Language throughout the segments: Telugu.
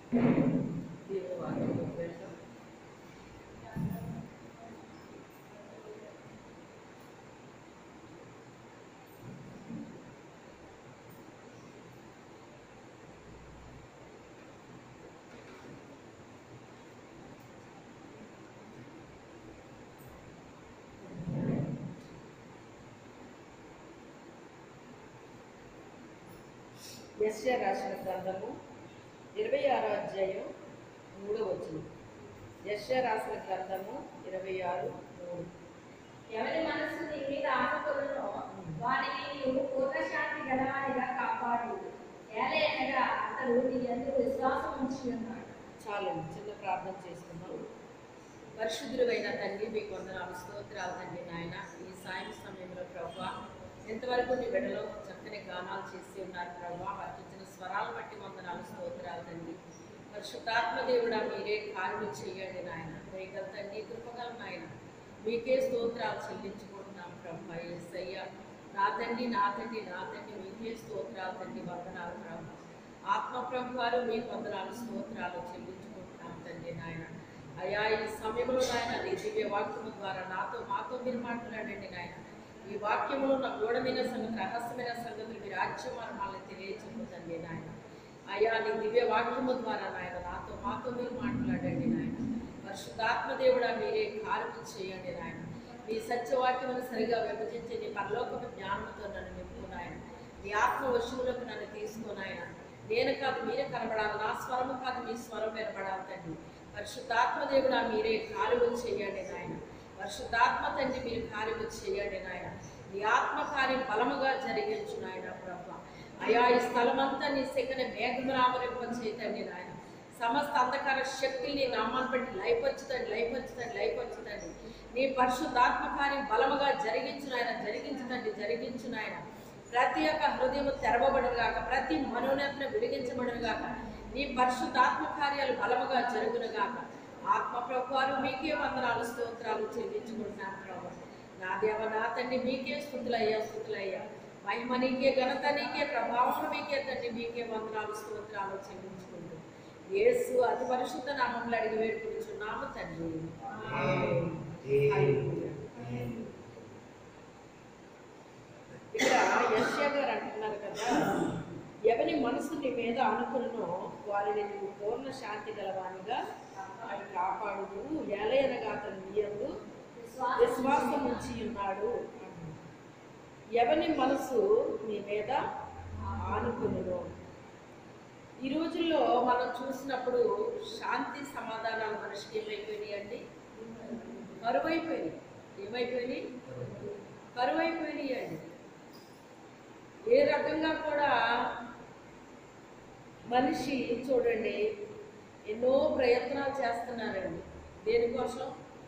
దేవుని వాక్యంలోకి వెళ్దాం. యెషయా రాసిన గ్రంథము ఇరవై ఆరో అధ్యాయం మూడో వచనం యెషయా రాసిన గ్రంథము ఇరవై ఆరు మూడు ఎవరి మనస్సు నీ మీద ఆనుకొనునో వానికి నీవు పూర్ణశాంతి గలవానిగా కాపాడు ఏలయనగా అతడు నీ యందు విశ్వాసం ఉంచి ఉన్నాడు చాలండి చిన్న ప్రార్థన చేసుకుందాం పరిశుద్ధుడైన తండ్రి మీకు వందనాలు స్తోత్రాలు తండ్రి నాయన ఈ సాయం సమయంలో ప్రభా ఎంతవరకు నీ బిడ్డలో చక్కని గానాలు చేసి ఉన్నారు ప్రభా వారికి ఇచ్చిన స్వరాలు బట్టి వందనాలు స్తోత్రాలు తండ్రి పరిశుద్ధాత్మ దేవుడా మీరే కార్యం చేయండి నాయన వేగల తండ్రి కృపగల నాయన మీకే స్తోత్రాలు చెల్లించుకుంటున్నాం ప్రభా ఏసయ్య నా తండ్రి నా తండ్రి నా తండ్రి మీకే స్తోత్రాలు తండ్రి వందనాలు ప్రభా ఆత్మ ప్రభు వారు మీకు వందనాలు స్తోత్రాలు చెల్లించుకుంటున్నాం తండ్రి నాయన అయా ఈ సమయంలో నాయన నీ దివ్య వాక్యము ద్వారా నాతో మాతో మీరు మాట్లాడండి నాయన ఈ వాక్యములో నా గూఢమైన సంగతి రహస్యమైన సంగతులు మీ రాజ్యం మర్మాలను తెలియజెప్పుతండి నాయన అయ్యా నీ దివ్య వాక్యము ద్వారా నాయన నాతో మాతో మీరు మాట్లాడండి నాయన పరిశుద్ధాత్మ దేవుడా మీరే కార్యం చేయండి నాయన మీ సత్యవాక్యమును సరిగా విభజించి నీ పరలోకపు జ్ఞానంతో నన్ను నింపు నాయన నీ ఆత్మ వశువులకు నన్ను తీసుకున్నాయన నేను కాదు మీరే కనబడాలి నా స్వరము కాదు మీ స్వరం వినబడాలి తండ్రి పరిశుద్ధాత్మ దేవుడా మీరే కార్యము చేయండి నాయన పరిశుద్ధాత్మ తండ్రి మీరు కార్యము చేయండి నాయన నీ ఆత్మ కార్యం బలముగా జరిగించు నాయన ప్రభా అయా ఈ స్థలమంతా నీ శకన మేఘమరామరింప చేయతండి నాయన సమస్త అంధకార శక్తుల్ని నామాన్ని బట్టి లైపొచ్చుతండి లైపొచ్చుతండి లైపొచ్చుతండి నీ పరిశుద్ధాత్మ కార్యం బలముగా జరిగించు నాయన జరిగించుతండి జరిగించు నాయన ప్రతి ఒక్క హృదయం తెరవబడును గాక ప్రతి మనోనేతను వెలిగించబడును గాక నీ పరిశుద్ధాత్మ కార్యాలు బలముగా జరుగును గాక ఆత్మ ప్రభువారు మీకే వందనాలు స్తోత్రాలు చెల్లించుకుంటున్నాను ప్రభు నా దేవ నా తండ్రి మీకే స్థుతులయ్యా స్థుతులయ్యా మహిమ నీకే ఘనత నీకే ప్రభావం మీకే తండ్రి మీకే వందనాలు స్తోత్రాలు చెల్లించుకుంటూ యేసు అతి పరిశుద్ధ నామంలో అడిగి వేడుకుంటున్నాము తండ్రి హల్లెలూయా. ఇక్కడ యశ్యా గారు అంటున్నారు కదా ఎవరి మనసు నీ మీద అనుకున్నో వారిని నువ్వు పూర్ణ శాంతి గలవానిగా కాపాడు ఏలయనగా అతను నీయందు విశ్వాసం ఉంచి ఉన్నాడు అన్నాడు. ఎవని మనసు నీ మీద ఆనుకునును ఈ రోజుల్లో మనం చూసినప్పుడు శాంతి సమాధానాలు మనిషికి ఏమైపోయినాయి అండి కరువైపోయినాయి ఏమైపోయినాయి కరువైపోయినాయి అండి ఏ రకంగా కూడా మనిషి చూడండి ఎన్నో ప్రయత్నాలు చేస్తున్నారండి దేనికోసం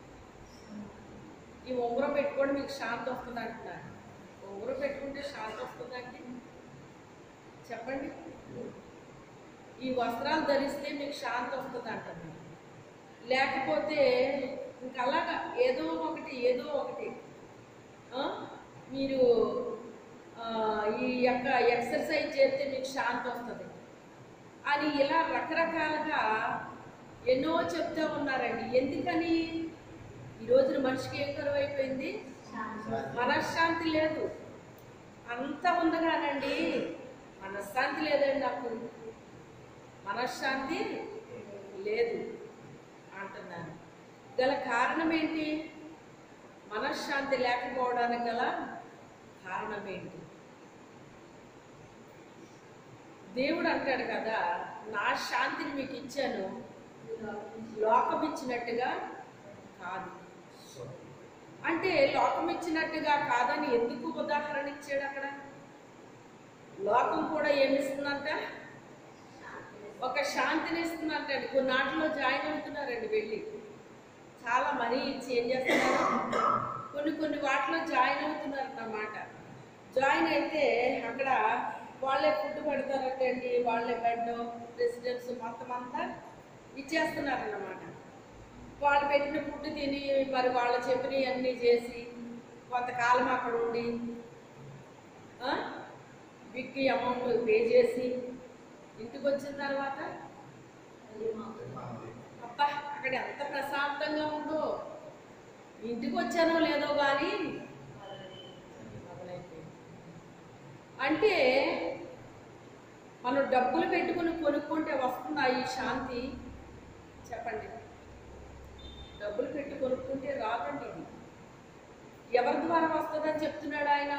ఈ ఉంగరం పెట్టుకోండి మీకు శాంతి వస్తుంది అంటున్నారు ఉంగరం పెట్టుకుంటే శాంతి వస్తుందండి చెప్పండి ఈ వస్త్రాలు ధరిస్తే మీకు శాంతి వస్తుంది అంటున్నారు లేకపోతే ఇంకా అలాగా ఏదో ఒకటి ఏదో ఒకటి ఆ? మీరు ఆ, ఈ యొక్క ఎక్సర్సైజ్ చేస్తే మీకు శాంతి వస్తుంది అని ఇలా రకరకాలుగా ఎన్నో చెప్తూ ఉన్నారండి ఎందుకని ఈ రోజున మనిషికి ఏం కరువు అయిపోయింది మనశ్శాంతి లేదు అంత ఉందగానండి మనశ్శాంతి లేదండి నాకు మనశ్శాంతి లేదు అంటున్నాను గల కారణం ఏంటి మనశ్శాంతి లేకపోవడానికి గల కారణం ఏంటి దేవుడు అంటాడు కదా నా శాంతిని మీకు ఇచ్చాను లోకం ఇచ్చినట్టుగా కాదు అంటే లోకం ఇచ్చినట్టుగా కాదని ఎందుకు ఉదాహరణ ఇచ్చాడు అక్కడ లోకం కూడా ఏమిస్తుందంట ఒక శాంతిని ఇస్తుందంట కొన్ని నాటిలో జాయిన్ అవుతున్నారండి వెళ్ళి చాలా మనీ ఇచ్చి ఏం చేస్తున్నారు కొన్ని కొన్ని వాటిలో జాయిన్ అవుతున్నారు అన్నమాట జాయిన్ అయితే అక్కడ వాళ్ళే ఫుడ్ పెడతారంటండి వాళ్ళే బెడ్ రెసిడెన్స్ మొత్తం అంతా ఇచ్చేస్తున్నారు అన్నమాట వాళ్ళు పెట్టిన ఫుడ్ తిని మరి వాళ్ళు చెప్పినవి అన్నీ చేసి కొంతకాలం అక్కడ ఉండి ఆ, బిగ్ అమౌంట్ పే చేసి ఇంటికి వచ్చిన తర్వాత అబ్బా అక్కడ ఎంత ప్రశాంతంగా ఉందో ఇంటికి వచ్చానో లేదో కానీ మొదలైపోయింది. అంటే మనం డబ్బులు పెట్టుకుని కొనుక్కుంటే వస్తుందా ఈ శాంతి చెప్పండి డబ్బులు పెట్టి కొనుక్కుంటే రాదండి ఇది ఎవరి ద్వారా వస్తుందని చెప్తున్నాడు ఆయన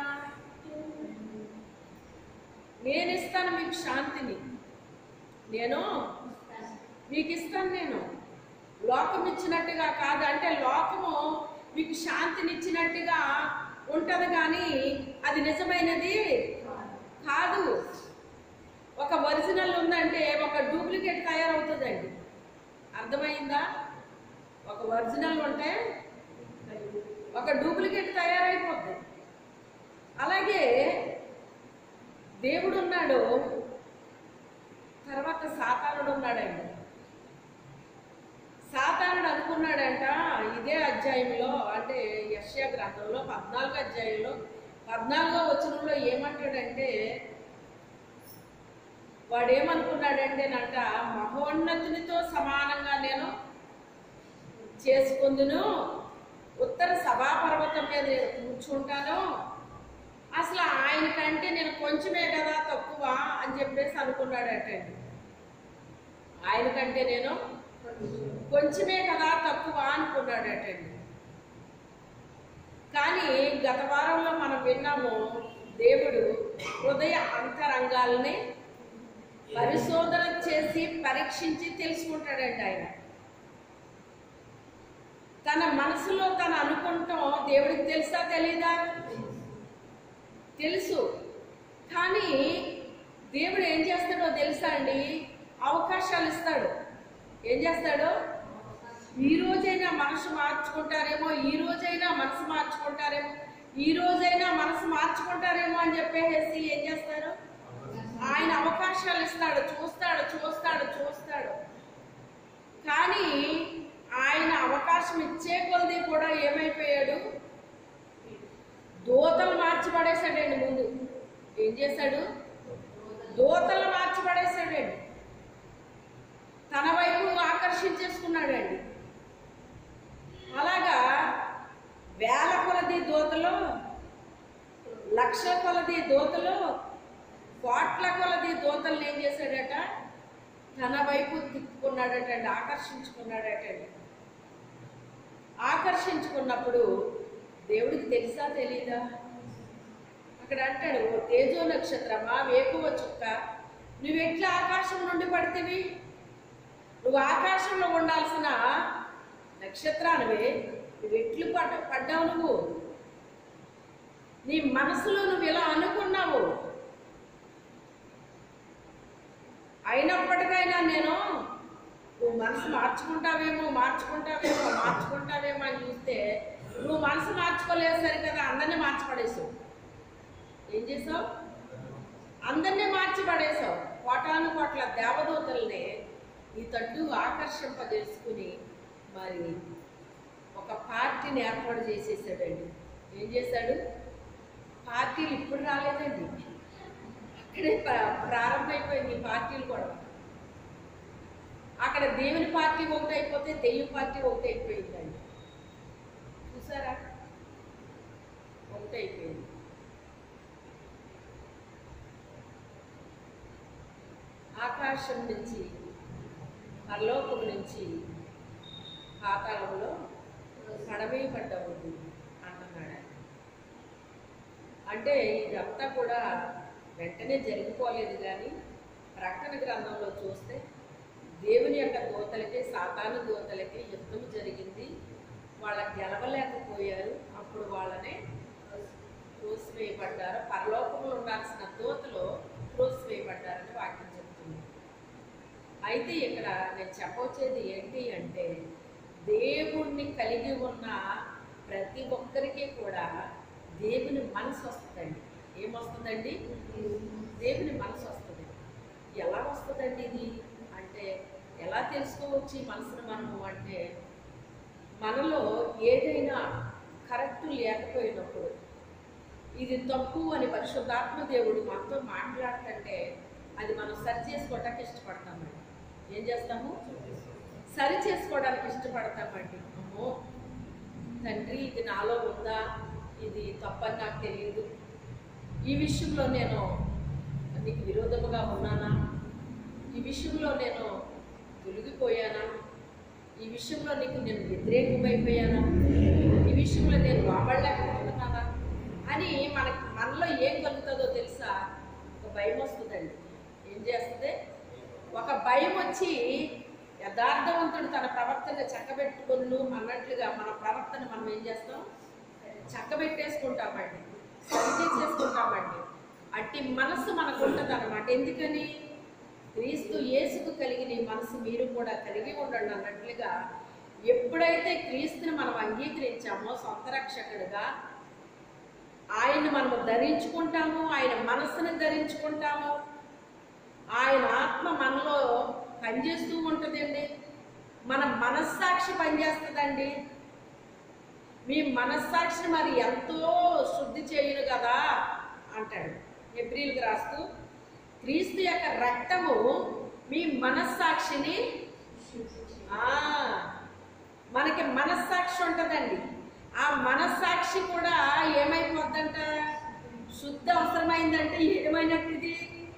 నేను ఇస్తాను మీకు శాంతిని నేను మీకు ఇస్తాను నేను లోకం ఇచ్చినట్టుగా కాదు అంటే లోకము మీకు శాంతినిచ్చినట్టుగా ఉంటది కానీ అది నిజమైనది కాదు ఒక ఒరిజినల్ ఉందంటే ఒక డూప్లికేట్ తయారవుతుందండి అర్థమైందా ఒక ఒరిజినల్ ఉంటే ఒక డూప్లికేట్ తయారైపోద్ది అలాగే దేవుడు ఉన్నాడు తర్వాత సాతానుడు ఉన్నాడండి సాతానుడు అనుకున్నాడంట ఇదే అధ్యాయంలో అంటే యశ్యా గ్రంథంలో పద్నాలుగో అధ్యాయంలో పద్నాలుగో వచనంలో ఏమంటాడంటే వాడు ఏమనుకున్నాడంటేనంట మహోన్నతునితో సమానంగా నేను చేసుకుందును ఉత్తర సభాపర్వతం మీద నేను కూర్చుంటాను అసలు ఆయన కంటే నేను కొంచెమే కదా తక్కువ అని చెప్పేసి అనుకున్నాడటండి ఆయన కంటే నేను కొంచెమే కదా తక్కువ అనుకున్నాడటండి కానీ గత వారంలో మనం విన్నాము దేవుడు హృదయ అంతరంగాల్ని పరిశోధన చేసి పరీక్షించి తెలుసుకుంటాడండి ఆయన తన మనసులో తను అనుకుంటాం దేవుడికి తెలుసా తెలీదా తెలుసు కానీ దేవుడు ఏం చేస్తాడో తెలుసా అండి అవకాశాలు ఇస్తాడు ఏం చేస్తాడు ఈ రోజైనా మనసు మార్చుకుంటారేమో ఈ రోజైనా మనసు మార్చుకుంటారేమో ఈ రోజైనా మనసు మార్చుకుంటారేమో అని చెప్పేసి ఏం చేస్తారు ఆయన అవకాశాలు ఇస్తాడు చూస్తాడు చూస్తాడు చూస్తాడు కానీ ఆయన అవకాశం ఇచ్చే కొలది కూడా ఏమైపోయాడు దూతలు మార్చి పడేశాడండి ముందు ఏం చేశాడు దూతలు మార్చి పడేశాడండి తన వైపు ఆకర్షించేసుకున్నాడండి అలాగా వేల కొలది దూతలు లక్ష కొలది దూతలు కోట్ల కొలది దూతల్ని ఏం చేశాడట తన వైపు తిప్పుకున్నాడటండి ఆకర్షించుకున్నాడటండి ఆకర్షించుకున్నప్పుడు దేవుడికి తెలుసా తెలీదా అక్కడ అంటాడు "ఓ తేజో నక్షత్రమా వేకువ చుక్క నువ్వు ఎట్లా ఆకాశం నుండి పడితివి నువ్వు ఆకాశంలో ఉండాల్సిన నక్షత్రానివే నువ్వు ఎట్లు పడ్డ పడ్డావు నువ్వు నీ మనసులో నువ్వు ఇలా అనుకున్నావు అయినప్పటికైనా నేను నువ్వు మనసు మార్చుకుంటావేమో మార్చుకుంటావేమో మార్చుకుంటావేమో అని చూస్తే నువ్వు మనసు మార్చుకోలేదు సరి కదా అందరినీ మార్చిపడేసావు ఏం చేసావు అందరినీ మార్చిపడేసావు కోటాను కోట్ల దేవదూతల్ని నీ తట్టు ఆకర్షింపజేసుకుని మరి ఒక పార్టీని ఏర్పాటు చేసేసాడండి ఏం చేశాడు పార్టీలు ఇప్పుడు రాలేదండి అక్కడే ప్ర- ప్రారంభమైపోయింది ఈ పార్టీలు కూడా అక్కడ దేవుని పార్టీ ఒకటి అయిపోతే దెయ్యం పార్టీ ఒకటి అయిపోయిందండి చూసారా ఒకటి అయిపోయింది ఆకాశం నుంచి పరలోకం నుంచి పాతాళంలో పడవేయబడ్డవుడు అంటున్నాడు ఆయన. అంటే ఇదంతా కూడా వెంటనే జరిగిపోలేదు కానీ ప్రకటన గ్రంథంలో చూస్తే దేవుని యొక్క దూతలకి సాతాను దూతలకి యుద్ధం జరిగింది వాళ్ళ గెలవలేకపోయారు అప్పుడు వాళ్ళని త్రోసివేయబడ్డారు పరలోకంలో ఉండాల్సిన దూతలు త్రోసివేయబడ్డారని వాక్యం చెప్తుంది అయితే ఇక్కడ నేను చెప్పవచ్చేది ఏంటి అంటే దేవుణ్ణి కలిగి ఉన్న ప్రతి ఒక్కరికి కూడా దేవుని మనసు వస్తుందండి ఏమొస్తుందండి దేవుని మనసు వస్తుంది ఎలా వస్తుందండి ఇది అంటే ఎలా తెలుసుకోవచ్చు ఈ మనసును మనము అంటే మనలో ఏదైనా కరెక్ట్ లేకపోయినప్పుడు ఇది తప్పు అని పరిశుద్ధాత్మ దేవుడు మనతో మాట్లాడుతుంటే అది మనం సరి చేసుకోవటానికి ఇష్టపడతామండి ఏం చేస్తాము సరి చేసుకోవడానికి ఇష్టపడతామండి అమ్మో తండ్రి ఇది నాలో ఉందా ఇది తప్పని నాకు తెలియదు ఈ విషయంలో నేను నీకు విరోధముగా ఉన్నానా ఈ విషయంలో నేను తొలగిపోయానా ఈ విషయంలో నీకు నేను వ్యతిరేకమైపోయానా ఈ విషయంలో నేను వాబడలేకపోతున్నానా అని మనకి మనలో ఏం కలుగుతుందో తెలుసా ఒక భయం వస్తుందండి ఏం చేస్తుంది ఒక భయం వచ్చి యథార్థవంతుడు తన ప్రవర్తన చక్కబెట్టుకును అన్నట్లుగా మన ప్రవర్తన మనం ఏం చేస్తాం చక్కబెట్టేసుకుంటామండి సరి చేసేసుకుంటామండి అట్టి మనస్సు మనకు ఉంటుంది అనమాట ఎందుకని క్రీస్తు యేసుకు కలిగిన ఈ మనసు మీరు కూడా కలిగి ఉండండి అన్నట్లుగా ఎప్పుడైతే క్రీస్తుని మనం అంగీకరించామో సొంత రక్షకుడిగా ఆయన మనము ధరించుకుంటాము ఆయన మనస్సును ధరించుకుంటాము ఆయన ఆత్మ మనలో పనిచేస్తూ ఉంటుందండి మన మనస్సాక్షి పనిచేస్తుందండి మీ మనస్సాక్షిని మరి ఎంతో శుద్ధి చేయును కదా అంటాడు ఎబ్రిల్కి రాస్తూ క్రీస్తు యొక్క రక్తము మీ మనస్సాక్షిని ఆ, మనకి మనస్సాక్షి ఉంటుందండి ఆ మనస్సాక్షి కూడా ఏమైపోద్దంట శుద్ధ అవసరమైందంటే ఏమైనట్టు ఇది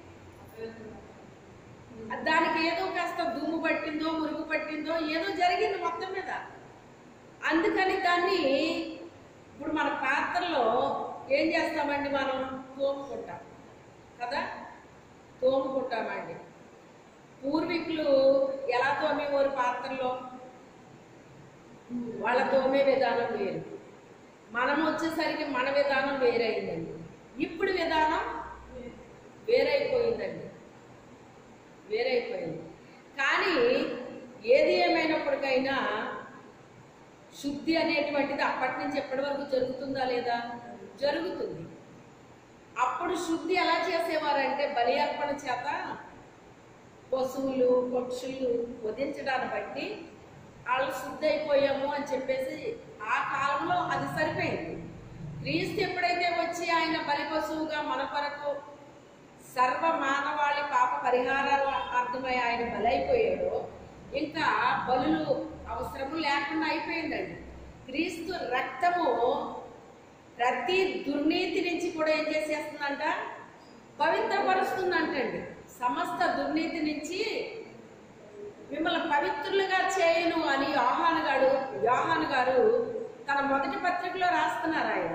దానికి ఏదో కాస్త దుమ్ము పట్టిందో మురుగు పట్టిందో ఏదో జరిగింది మొత్తం మీద అందుకని దాన్ని ఇప్పుడు మన పాత్రలో ఏం చేస్తామండి మనం తోముకుంటాం కదా తోముకుంటామండి పూర్వీకులు ఎలా తోమేవారు పాత్రలో వాళ్ళ తోమే విధానం వేరు మనం వచ్చేసరికి మన విధానం వేరైందండి ఇప్పుడు విధానం వేరైపోయిందండి వేరైపోయింది కానీ ఏది ఏమైనప్పటికైనా శుద్ధి అనేటువంటిది అప్పటి నుంచి ఎప్పటి వరకు జరుగుతుందా లేదా జరుగుతుంది అప్పుడు శుద్ధి ఎలా చేసేవారంటే బలి అర్పణ చేత పశువులు పక్షులు వధించడాన్ని బట్టి వాళ్ళు శుద్ధి అయిపోయాము అని చెప్పేసి ఆ కాలంలో అది సరిపోయింది క్రీస్తు ఎప్పుడైతే వచ్చి ఆయన బలి పశువుగా మన కొరకు సర్వ మానవాళి పాప పరిహారాల అర్థమై ఆయన బలైపోయాడో ఇంకా బలులు అవసరము లేకుండా అయిపోయిందండి క్రీస్తు రక్తము ప్రతి దుర్నీతి నుంచి కూడా ఏం చేసేస్తుందంట పవిత్రపరుస్తుందంటండి సమస్త దుర్నీతి నుంచి మిమ్మల్ని పవిత్రులుగా చేయను అని యోహాను గారు యోహాను గారు తన మొదటి పత్రికలో రాస్తున్నారు ఆయన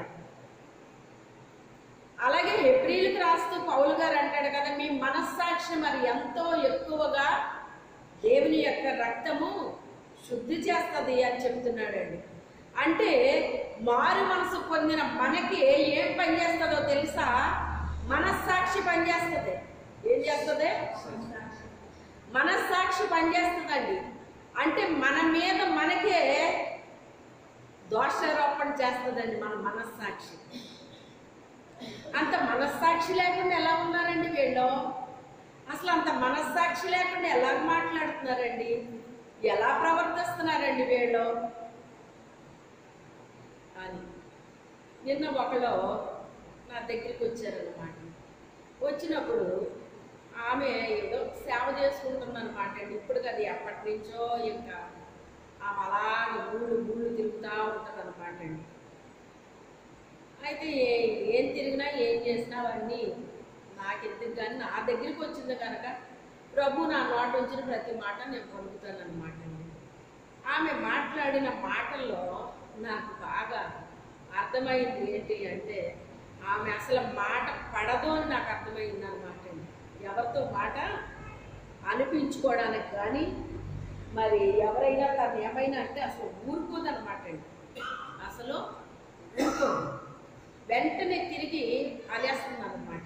అలాగే ఏప్రిల్కి రాస్తూ పౌలు గారు అంటాడు కదా మీ మనస్సాక్షి మరి ఎంతో ఎక్కువగా దేవుని యొక్క రక్తము శుద్ధి చేస్తుంది అని చెప్తున్నాడండి అంటే మారు మనసు పొందిన మనకి ఏం పని చేస్తుందో తెలుసా మనస్సాక్షి పనిచేస్తుంది ఏం చేస్తుంది మనస్సాక్షి పనిచేస్తుందండి అంటే మన మీద మనకే దోషారోపణ చేస్తుందండి మన మనస్సాక్షి అంత మనస్సాక్షి లేకుండా ఎలా ఉన్నారండి వీళ్ళు అసలు అంత మనస్సాక్షి లేకుండా ఎలా మాట్లాడుతున్నారండి ఎలా ప్రవర్తిస్తున్నారండి వీళ్ళు అని నిన్న ఒకళ్ళు నా దగ్గరికి వచ్చారన్నమాట వచ్చినప్పుడు ఆమె ఏదో సేవ చేసుకుంటుందన్నమాట అండి ఇప్పుడు అది ఎప్పటి నుంచో ఇంకా ఆమె అలాగే ఊళ్ళు ఊళ్ళు తిరుగుతూ ఉంటుంది అనమాట అండి అయితే ఏ- ఏం తిరిగినా ఏం చేసినా అవన్నీ నాకెందుకు కానీ నా దగ్గరికి వచ్చింది కనుక ప్రభు నా నోట వచ్చిన ప్రతి మాట నేను పలుకుతాను అనమాట అండి ఆమె మాట్లాడిన మాటల్లో నాకు బాగా అర్థమైంది ఏంటి అంటే ఆమె అసలు మాట పడదు అని నాకు అర్థమైంది అనమాట అండి ఎవరితో మాట అనిపించుకోవడానికి కానీ మరి ఎవరైనా తను ఏమైనా అంటే అసలు ఊరుకోదనమాట అండి అసలు ఊరుకోదు వెంటనే తిరిగి అనేస్తుంది అనమాట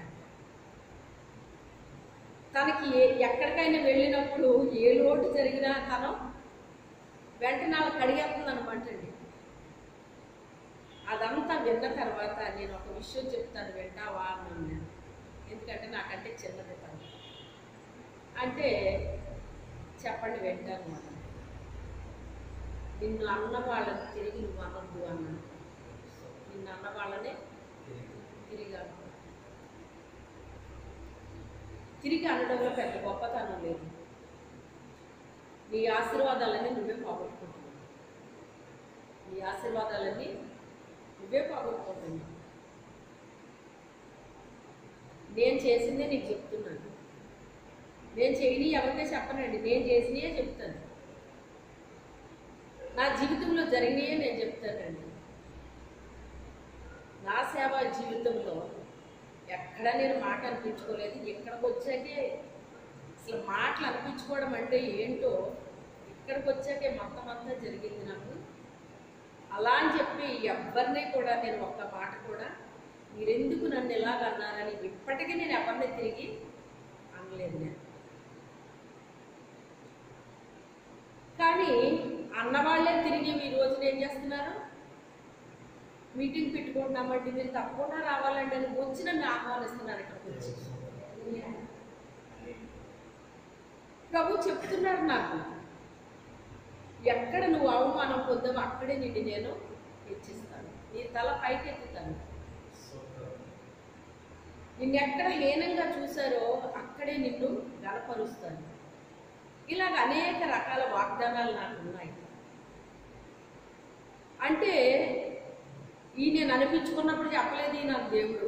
తనకి ఏ- ఎక్కడికైనా వెళ్ళినప్పుడు ఏ లోటు జరిగినా తను వెంటనే అలా కడిగేస్తుంది అనమాట అండి అదంతా విన్న తర్వాత నేను ఒక విషయం చెప్తాను వింటావా అన్నాను నేను ఎందుకంటే నాకంటే చిన్నది తను అంటే చెప్పండి వింటాను అన్నాను. నిన్ను అన్న వాళ్ళని తిరిగి నువ్వు అనొద్దు అన్నాను నిన్ను అన్న వాళ్ళనే తిరిగి అన్నాను తిరిగి అనడంలో పెద్ద గొప్పతనం లేదు నీ ఆశీర్వాదాలన్నీ నువ్వే పోగొట్టుకుంటున్నావు నీ ఆశీర్వాదాలన్నీ నువ్వే పోగొట్టుకుంటున్నావు నేను చేసిందే నీకు చెప్తున్నాను నేను చేయని ఎవరికే చెప్పనండి నేను చేసినయే చెప్తాను నా జీవితంలో జరిగినయే నేను చెప్తానండి నా సేవా జీవితంలో ఎక్కడ నేను మాట అనిపించుకోలేదు ఇక్కడికి వచ్చాకే అసలు మాటలు అనిపించుకోవడం అంటే ఏంటో ఇక్కడికి వచ్చాకే మొత్తం అంతా జరిగింది నాకు అలా అని చెప్పి ఎవరిని కూడా నేను ఒక్క మాట కూడా మీరెందుకు నన్ను ఎలాగ అన్నారని ఇప్పటికీ నేను ఎవరిని తిరిగి అనలేదు నేను కానీ అన్నవాళ్లే తిరిగి ఈ రోజున ఏం చేస్తున్నారు మీటింగ్ పెట్టుకుంటున్నామండి మీరు తప్పకుండా రావాలండి అని వచ్చి నన్ను ఆహ్వానిస్తున్నారు ఇక్కడికి వచ్చి ప్రభు చెప్తున్నారు నాకు ఎక్కడ నువ్వు అవమానం పొందావో అక్కడే నిన్ను నేను హెచ్చిస్తాను నీ తల పైకి ఎత్తుతాను నిన్ను ఎక్కడ హీనంగా చూశారో అక్కడే నిన్ను గనపరుస్తాను ఇలాగ అనేక రకాల వాగ్దానాలు నాకు ఉన్నాయి అంటే ఈ నేను అనిపించుకున్నప్పుడు చెప్పలేదు ఈ నాకు దేవుడు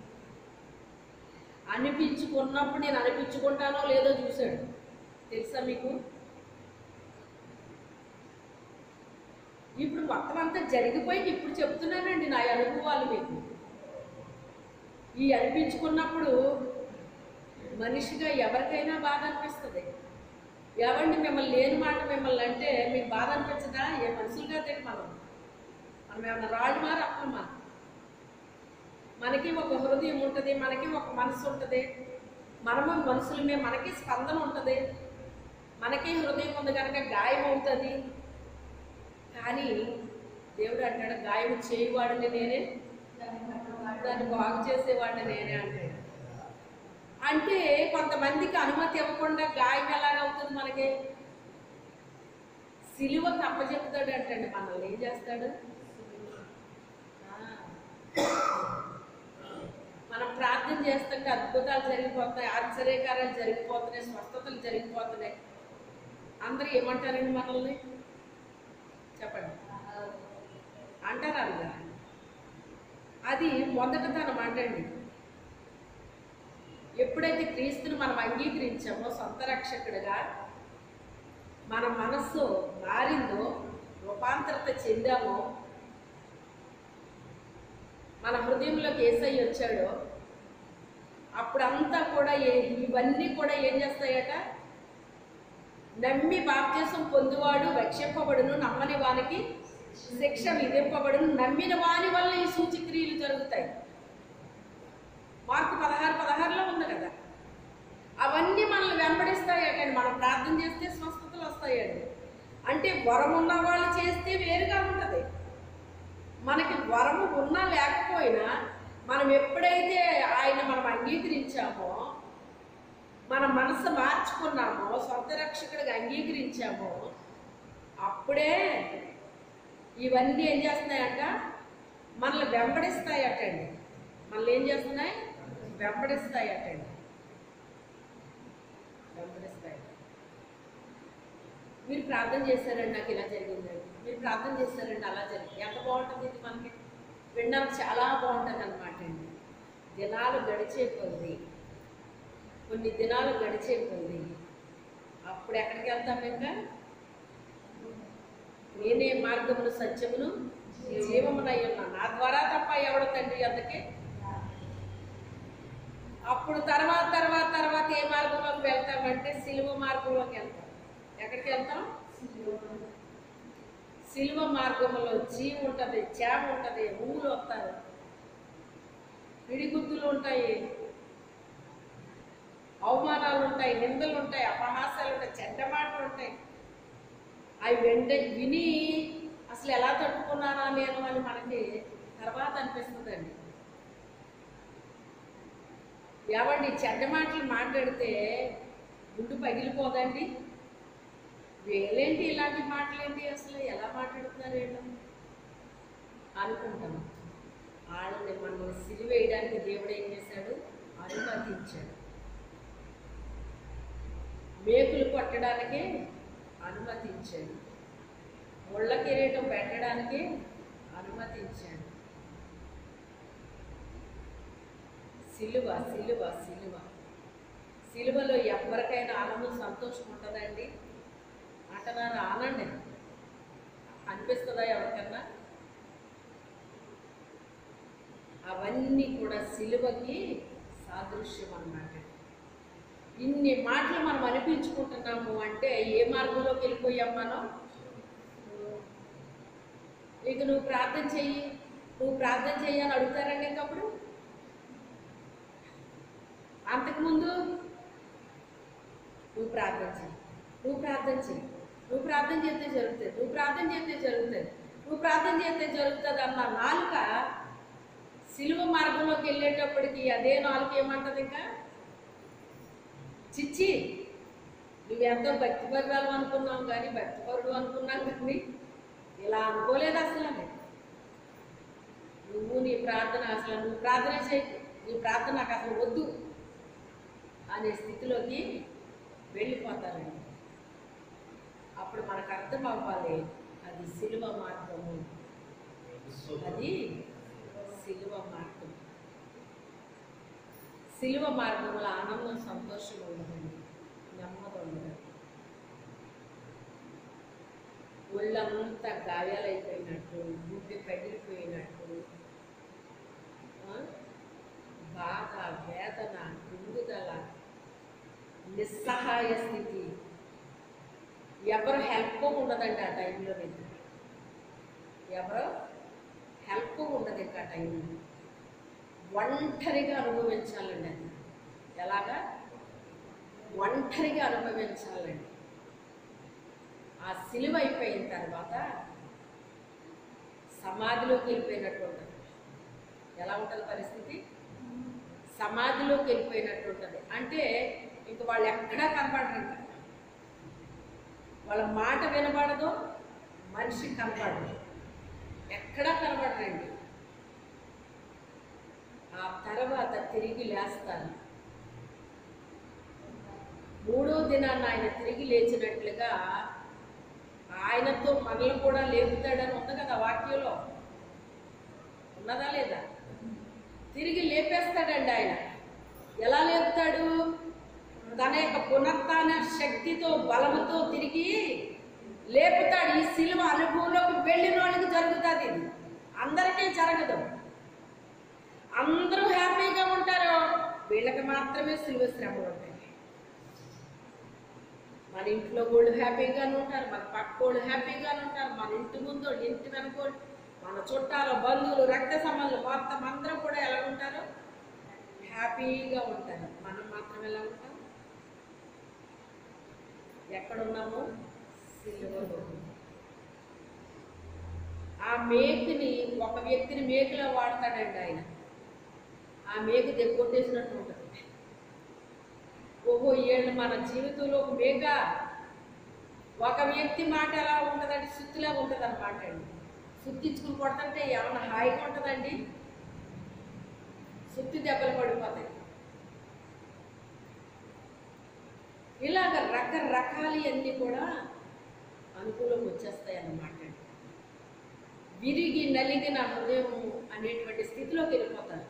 అనిపించుకున్నప్పుడు నేను అనిపించుకుంటానో లేదో చూశాడు తెలుసా మీకు ఇప్పుడు మొత్తం అంతా జరిగిపోయి ఇప్పుడు చెప్తున్నానండి నా అనుభవాలు మీకు ఈ అనిపించుకున్నప్పుడు మనిషిగా ఎవరికైనా బాధ అనిపిస్తుంది ఎవండి మిమ్మల్ని లేని మాట మిమ్మల్ని అంటే మీకు బాధ అనిపించదా ఏ మనుషులుగా తెలియదు మనం మనం ఏమన్నా రాళ్ళు మారు అప్పమ్మా మనకి ఒక హృదయం ఉంటుంది మనకి ఒక మనసు ఉంటుంది మనము మనుషులమే మనకి స్పందన ఉంటుంది మనకి హృదయం ఉంది కనుక గాయం అవుతుంది కానీ దేవుడు అంటాడు గాయం చేయవాడిని నేనే దాన్ని బాగు చేసేవాడిని నేనే అంటాడు అంటే కొంతమందికి అనుమతి ఇవ్వకుండా గాయం ఎలాగవుతుంది మనకి సిలువకు అప్పచెప్తాడు అంటండి మనల్ని ఏం చేస్తాడు ఆ. మనం ప్రార్థన చేస్తుంటే అద్భుతాలు జరిగిపోతున్నాయి ఆశ్చర్యకారాలు జరిగిపోతున్నాయి స్వస్థతలు జరిగిపోతున్నాయి అందరూ ఏమంటారండి మనల్ని చెప్పండి అంటారా కదా అది మొదటతనం అంటండి ఎప్పుడైతే క్రీస్తుని మనం అంగీకరించామో సొంత రక్షకుడిగా మన మనస్సు మారిందో రూపాంతరత చెందామో మన హృదయంలోకి ఏసై వచ్చాడో అప్పుడంతా కూడా ఏ ఇవన్నీ కూడా ఏం చేస్తాయట నమ్మి బాప్త్యసం పొందువాడు రక్షింపబడును నమ్మని వానికి శిక్ష విధింపబడును నమ్మిన వాని వల్ల ఈ సూచక్రియలు జరుగుతాయి మార్కు పదహారు పదహారులో ఉంది కదా అవన్నీ మనల్ని వెంబడిస్తాయటండి మనం ప్రార్థన చేస్తే స్వస్థతలు వస్తాయండి అంటే వరం ఉన్న వాళ్ళు చేస్తే వేరుగా ఉంటుంది మనకి వరము ఉన్నా లేకపోయినా మనం ఎప్పుడైతే ఆయన మనం అంగీకరించామో మన మనసు మార్చుకున్నామో సొంత రక్షకుడిగా అంగీకరించామో అప్పుడే ఇవన్నీ ఏం చేస్తున్నాయంట మనల్ని వెంబడిస్తాయటండి మనల్ని ఏం చేస్తున్నాయి వెంబడిస్తాయటండి వెంబడిస్తాయి మీరు ప్రార్థన చేశారండి నాకు ఇలా జరిగిందండి మీరు ప్రార్థన చేశారండి అలా జరిగింది ఎంత బాగుంటుంది ఇది మనకి వినడానికి చాలా బాగుంటుంది అనమాట అండి దినాలు గడిచే కొద్ది కొన్ని దినాలు గడిచే కొద్ది అప్పుడు ఎక్కడికి వెళ్తాం ఇంకా నేనే మార్గమును సత్యమును జీవమునై ఉన్నా నా ద్వారా తప్ప ఎవడ తండ్రి అందుకే అప్పుడు తర్వాత తర్వాత తర్వాత ఏ మార్గంలోకి వెళ్తామంటే సిలువ మార్గంలోకి వెళ్తాం ఎక్కడికి వెళ్తాం సిలువ మార్గంలో జీవి ఉంటుంది చేప ఉంటుంది ఊరు వస్తారు పిడిగుద్దులు ఉంటాయి అవమానాలు ఉంటాయి నిందలు ఉంటాయి అపహాసాలు ఉంటాయి చెడ్డ మాటలు ఉంటాయి అవి వెంట విని అసలు ఎలా తట్టుకున్నానా నేను అని మనకి తర్వాత అనిపిస్తుందండి ఏవండి చెడ్డ మాటలు మాట్లాడితే గుండు పగిలిపోదండి వీళ్ళేంటి ఇలాంటి మాటలేంటి అసలు ఎలా మాట్లాడుతున్నారు వీళ్ళు అనుకుంటాను వాళ్ళని మనల్ని సిలివేయడానికి దేవుడు ఏం చేశాడు అనుమతించాడు మేకులు కొట్టడానికే అనుమతించాడు ముళ్ళ కిరీటం పెట్టడానికి అనుమతించాడు సిలువ సిలువ సిలువ సిలువలో ఎవరికైనా ఆనందం సంతోషం ఉంటుందండి అంటున్నారు ఆనండి అనిపిస్తుందా ఎవరికన్నా అవన్నీ కూడా సిలువకి సాదృశ్యం అన్నమాట ఇన్ని మాటలు మనం అనిపించుకుంటున్నాము అంటే ఏ మార్గంలోకి వెళ్ళిపోయాం మనం ఇక నువ్వు ప్రార్థన చెయ్యి నువ్వు ప్రార్థన చెయ్యి అని అడుగుతారండి ఇంకప్పుడు అంతకుముందు నువ్వు ప్రార్థన చెయ్యి నువ్వు ప్రార్థన చెయ్యి నువ్వు ప్రార్థన చేస్తే జరుగుతుంది నువ్వు ప్రార్థన చేస్తే జరుగుతుంది నువ్వు ప్రార్థన చేస్తే జరుగుతుంది అన్న నాలుక సిలువ మార్గంలోకి వెళ్ళేటప్పటికి అదే నాలుక ఏమంటది ఇంకా చిచ్చి నువ్వెంతో భక్తిపరురాలు అనుకున్నావు కానీ భక్తిపరుడు అనుకున్నాం కానీ ఇలా అనుకోలేదు అసలు అని. నువ్వు నీ ప్రార్థన అసలు నువ్వు ప్రార్థన చేయి నీ ప్రార్థన నాకు అసలు వద్దు అనే స్థితిలోకి వెళ్ళిపోతారండి అప్పుడు మనకు అర్థం అవ్వాలి అది సిలువ మార్గము అది సిలువ మార్గం సిలువ మార్గంలో ఆనందం సంతోషం ఉండదండి నెమ్మది ఉండదు ఒళ్ళంతా గాయాలైపోయినట్టు గుడ్డి పగిలిపోయినట్టు ఆ? బాధ వేదన కుంగుదల నిస్సహాయ స్థితి ఎవరు హెల్ప్ ఉండదండి ఆ టైంలో మీకు ఎవరు హెల్ప్ ఉండదు ఇంకా ఆ టైంలో ఒంటరిగా అనుభవించాలండి అది ఎలాగా ఒంటరిగా అనుభవించాలండి ఆ సిలువ అయిపోయిన తర్వాత సమాధిలోకి వెళ్ళిపోయినట్టు ఉంటుంది ఎలా ఉంటుంది పరిస్థితి సమాధిలోకి వెళ్ళిపోయినట్టు ఉంటుంది అంటే ఇంక వాళ్ళు ఎక్కడా కనపడరంట వాళ్ళ మాట వినబడదు మనిషి కనపడదు ఎక్కడా కనబడరండి ఆ తర్వాత తిరిగి లేస్తారు మూడో దినాన్ని ఆయన తిరిగి లేచినట్లుగా ఆయనతో మనల్ని కూడా లేపుతాడని ఉంది కదా వాక్యంలో ఉన్నదా లేదా తిరిగి లేపేస్తాడండి ఆయన ఎలా లేపుతాడు తన యొక్క పునరుత్న శక్తితో బలముతో తిరిగి లేపుతాడు ఈ సిలువ అనుభవంలోకి వెళ్ళిన వాళ్ళకి జరుగుతుంది ఇది అందరికీ జరగదు అందరూ హ్యాపీగా ఉంటారు వీళ్ళకి మాత్రమే సిలువ శ్రమలు ఉంటాయి మన ఇంట్లో వాళ్ళు హ్యాపీగానే ఉంటారు మన పక్క వాళ్ళు హ్యాపీగానే ఉంటారు మన ఇంటి ముందు వాళ్ళు, ఇంటి వెనకోళ్ళు మన చుట్టాలు బంధువులు రక్త సంబంధాలు మొత్తం అందరూ కూడా ఎలా ఉంటారు హ్యాపీగా ఉంటారు మనం మాత్రం ఎలా ఉంటాం ఎక్కడున్నాము సిలువలో ఆ మేకుని ఒక వ్యక్తిని మేకులో వాడతాడండి ఆయన ఆ మేకు దెగ్గొట్టేసినట్టు ఉంటుంది ఓహో ఏళ్ళు మన జీవితంలో ఒక మేక ఒక వ్యక్తి మాట ఎలా ఉంటుందంటే సుత్తిలా ఉంటుంది అనమాట అండి సుత్తించుకుని కొడుతుంటే ఏమన్నా హాయిగా ఉంటుందండి సుత్తి దెబ్బలు పడిపోతాయి ఇలాగ రకరకాలు అన్నీ కూడా అనుకూలం వచ్చేస్తాయి అన్నమాట విరిగి నలిగిన హృదయం అనేటువంటి స్థితిలోకి వెళ్ళిపోతారు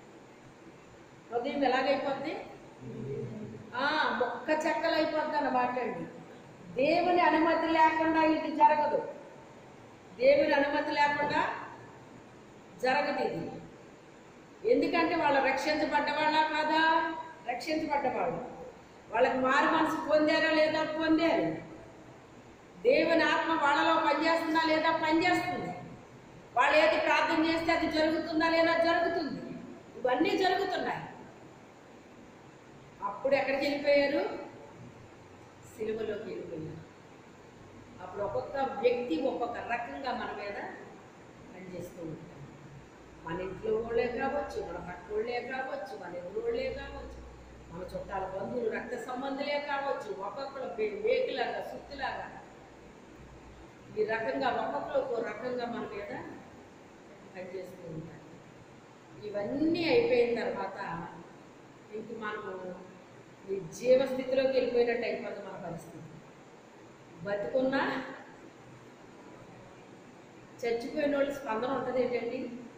హృదయం ఎలాగైపోద్ది ఆ, మొక్క చెక్కలు అయిపోద్ది అన్నమాట అండి దేవుని అనుమతి లేకుండా ఇది జరగదు దేవుని అనుమతి లేకుండా జరగదు ఇది ఎందుకంటే వాళ్ళు రక్షించబడ్డ వాళ్ళ కాదా రక్షించబడ్డవాళ్ళు వాళ్ళకి మారు మనసు పొందారా లేదా పొందారు దేవుని ఆత్మ వాళ్ళలో పనిచేస్తుందా లేదా పనిచేస్తుంది వాళ్ళు ఏది ప్రార్థన చేస్తే అది జరుగుతుందా లేదా జరుగుతుంది ఇవన్నీ జరుగుతున్నాయి అప్పుడు ఎక్కడికి వెళ్ళిపోయారు సిలువలోకి వెళ్ళిపోయారు అప్పుడు ఒక్కొక్క వ్యక్తి ఒక్కొక్క రకంగా మన మీద పనిచేస్తూ ఉంటారు మన ఇంట్లో వాళ్ళే కావచ్చు మన పక్క వాళ్ళే కావచ్చు మన ఎదురోళ్ళే కావచ్చు మన చుట్టాల బంధువులు రక్త సంబంధులే కావచ్చు ఒక్కొక్కరు వే- వేకులాగా సుత్తిలాగా ఈ రకంగా ఒక్కొక్కరు ఒక్కో రకంగా మన మీద పనిచేస్తూ ఉంటారు ఇవన్నీ అయిపోయిన తర్వాత ఇంక మనము ఈ జీవస్థితిలోకి వెళ్ళిపోయినట్టు అయిపోతుంది మన పరిస్థితి బతుకున్నా చచ్చిపోయిన వాళ్ళు స్పందన ఉంటుంది ఏంటండి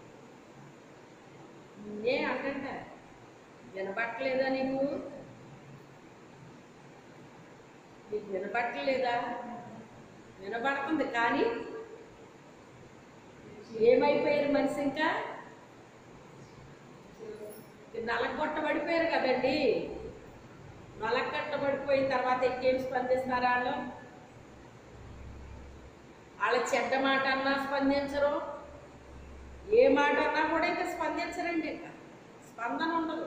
నే అంటంట వినపట్టలేదా నీకు నీకు వినపట్టలేదా వినపడుతుంది కానీ ఏమైపోయారు మనిషి ఇంకా నలగొట్టబడిపోయారు కదండి నలగొట్టబడిపోయిన తర్వాత ఇంకేం స్పందిస్తారు వాళ్ళు వాళ్ళ చెడ్డ మాట అన్నా స్పందించరు ఏ మాట అన్నా కూడా ఇంకా స్పందించరండి ఇంకా స్పందన ఉండదు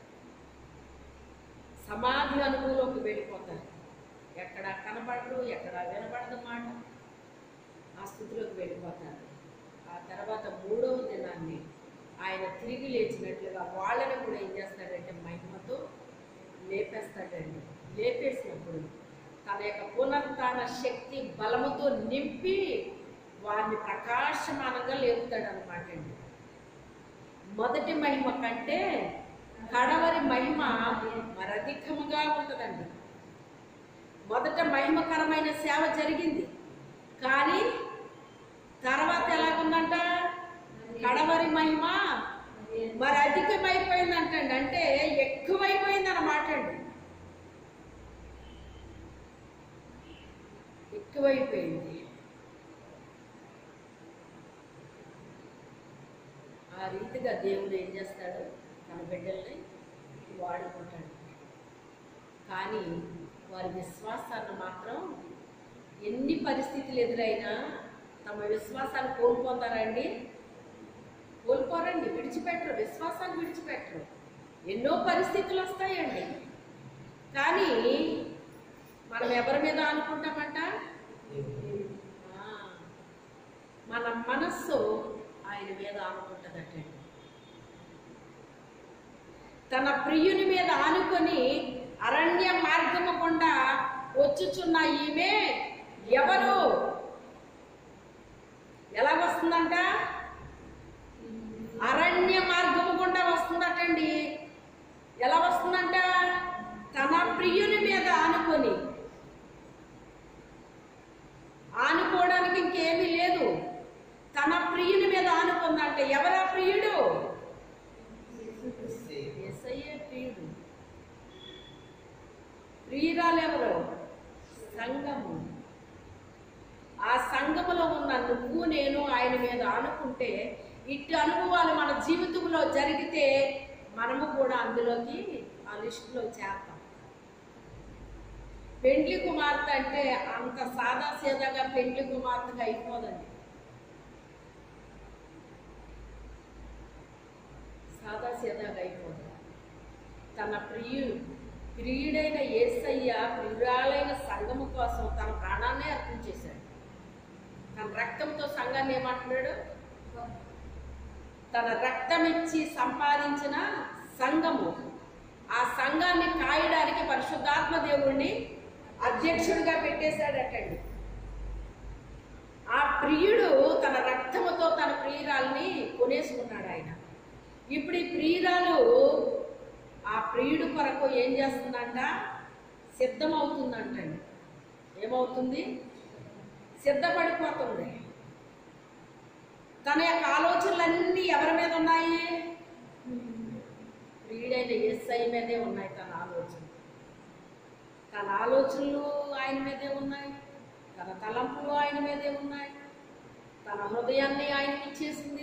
సమాధి అనుభవంలోకి వెళ్ళిపోతారు ఎక్కడ కనపడరు ఎక్కడ వినపడదు మాట ఆ స్థితిలోకి వెళ్ళిపోతారు ఆ తర్వాత మూడవ దినాన్ని ఆయన తిరిగి లేచినట్లుగా వాళ్ళని కూడా ఏం చేస్తాడంటే మహిమతో లేపేస్తాడండి లేపేసినప్పుడు తన యొక్క పునరుత్థాన శక్తి బలముతో నింపి వారిని ప్రకాశమానంగా లేపుతాడు అనమాట అండి మొదటి మహిమ కంటే కడవరి మహిమ మరధికముగా ఉంటుందండి మొదట మహిమకరమైన సేవ జరిగింది కానీ తర్వాత ఎలాగుందంట కడవరి మహిమ మరి అధికమైపోయిందంటండి అంటే ఎక్కువైపోయింది అన్నమాట అండి ఎక్కువైపోయింది ఆ రీతిగా దేవుడు ఏం చేస్తాడు తన బిడ్డల్ని వాడుకుంటాడు కానీ వారి విశ్వాసాన్ని మాత్రం ఎన్ని పరిస్థితులు ఎదురైనా తమ విశ్వాసాన్ని కోల్పోతారండి కోల్పోరండి విడిచిపెట్టరు విశ్వాసాన్ని విడిచిపెట్టరు ఎన్నో పరిస్థితులు వస్తాయండి కానీ మనం ఎవరి మీద అనుకుంటామంట ఆ, మన మనస్సు ఆయన మీద ఆనుకుంటుందటండి తన ప్రియుని మీద ఆనుకొని అరణ్య మార్గము గుండా వచ్చుచున్న ఈమె ఎవరు ఎలా వస్తుందంట అరణ్య మార్గము గుండా వస్తుందటండి ఎలా వస్తుందంట తన ప్రియుని మీద ఆనుకొని ఆనుకోవడానికి ఇంకేమీ లేదు తన ప్రియుని మీద ఆనుకుందంటే ఎవరా ప్రియుడు ఎస్ఐఏ ప్రియుడు ప్రియురాలు ఎవరు సంఘము ఆ సంఘములో ఉన్న నువ్వు నేను ఆయన మీద ఆనుకుంటే ఇట్టి అనుభవాలు మన జీవితంలో జరిగితే మనము కూడా అందులోకి ఆ లిస్టులో చేస్తాం పెండ్లి కుమార్తె అంటే అంత సాదా సీదాగా పెండ్లి కుమార్తెగా అయిపోదండి సాదా సీదాగా అయిపోదు తన ప్రియుడు ప్రియుడైన ఏసయ్య ప్రియురాలైన సంఘము కోసం తన ప్రాణాన్నే అర్పణ చేశాడు తన రక్తంతో సంఘాన్ని ఏమంటున్నాడు తన రక్తం ఇచ్చి సంపాదించిన సంఘము ఆ సంఘాన్ని కాయడానికి పరిశుద్ధాత్మ దేవుణ్ణి అధ్యక్షుడిగా పెట్టేశాడటండి ఆ ప్రియుడు తన రక్తముతో తన ప్రియురాల్ని కొనేసుకున్నాడు ఆయన ఇప్పుడు ఈ ప్రియురాలు ఆ ప్రియుడు కొరకు ఏం చేస్తుందంట సిద్ధమవుతుందంటండి ఏమవుతుంది సిద్ధపడిపోతుంది తన యొక్క ఆలోచనలన్నీ ఎవరి మీద ఉన్నాయి ప్రియుడైన ఎస్ఐ మీదే ఉన్నాయి తన ఆలోచన తన ఆలోచనలు ఆయన మీదే ఉన్నాయి తన తలంపులు ఆయన మీదే ఉన్నాయి తన హృదయాన్ని ఆయనకి ఇచ్చేసింది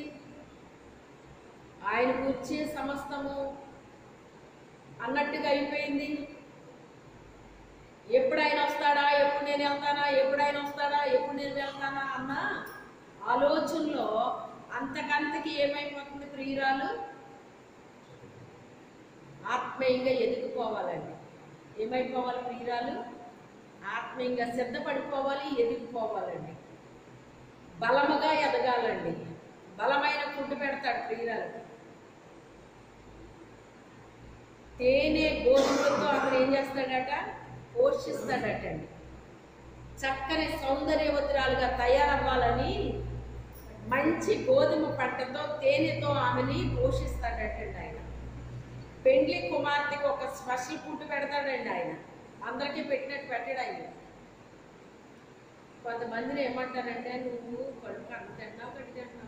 ఆయనకు వచ్చే సమస్తము అన్నట్టుగా అయిపోయింది ఎప్పుడు ఆయన వస్తాడా ఎప్పుడు నేను వెళ్తానా ఎప్పుడు ఆయన వస్తాడా ఎప్పుడు నేను వెళ్తానా అన్న ఆలోచనలో అంతకంతకి ఏమైపోతుంది ప్రియురాలు ఆత్మీయంగా ఎదిగిపోవాలండి ఏమైపోవాలి ప్రియురాలు ఆత్మీయంగా సిద్ధపడిపోవాలి ఎదిగిపోవాలండి బలముగా ఎదగాలండి బలమైన ఫుడ్ పెడతాడు ప్రియురాలు తేనె గోధుమలతో అతను ఏం చేస్తాడట పోషిస్తాడటండి చక్కని సౌందర్యవతురాలుగా తయారవ్వాలని మంచి గోధుమ పంటతో తేనెతో ఆమెని పోషిస్తాడటండి ఆయన పెండ్లి కుమార్తెకి ఒక స్పెషల్ ఫుడ్ పెడతాడండి ఆయన అందరికీ పెట్టినట్టు పెట్టాడు ఆయన కొంతమందిని ఏమంటారంటే నువ్వు కడుపు అన్నం తింటున్నావు గడ్డి తింటున్నావు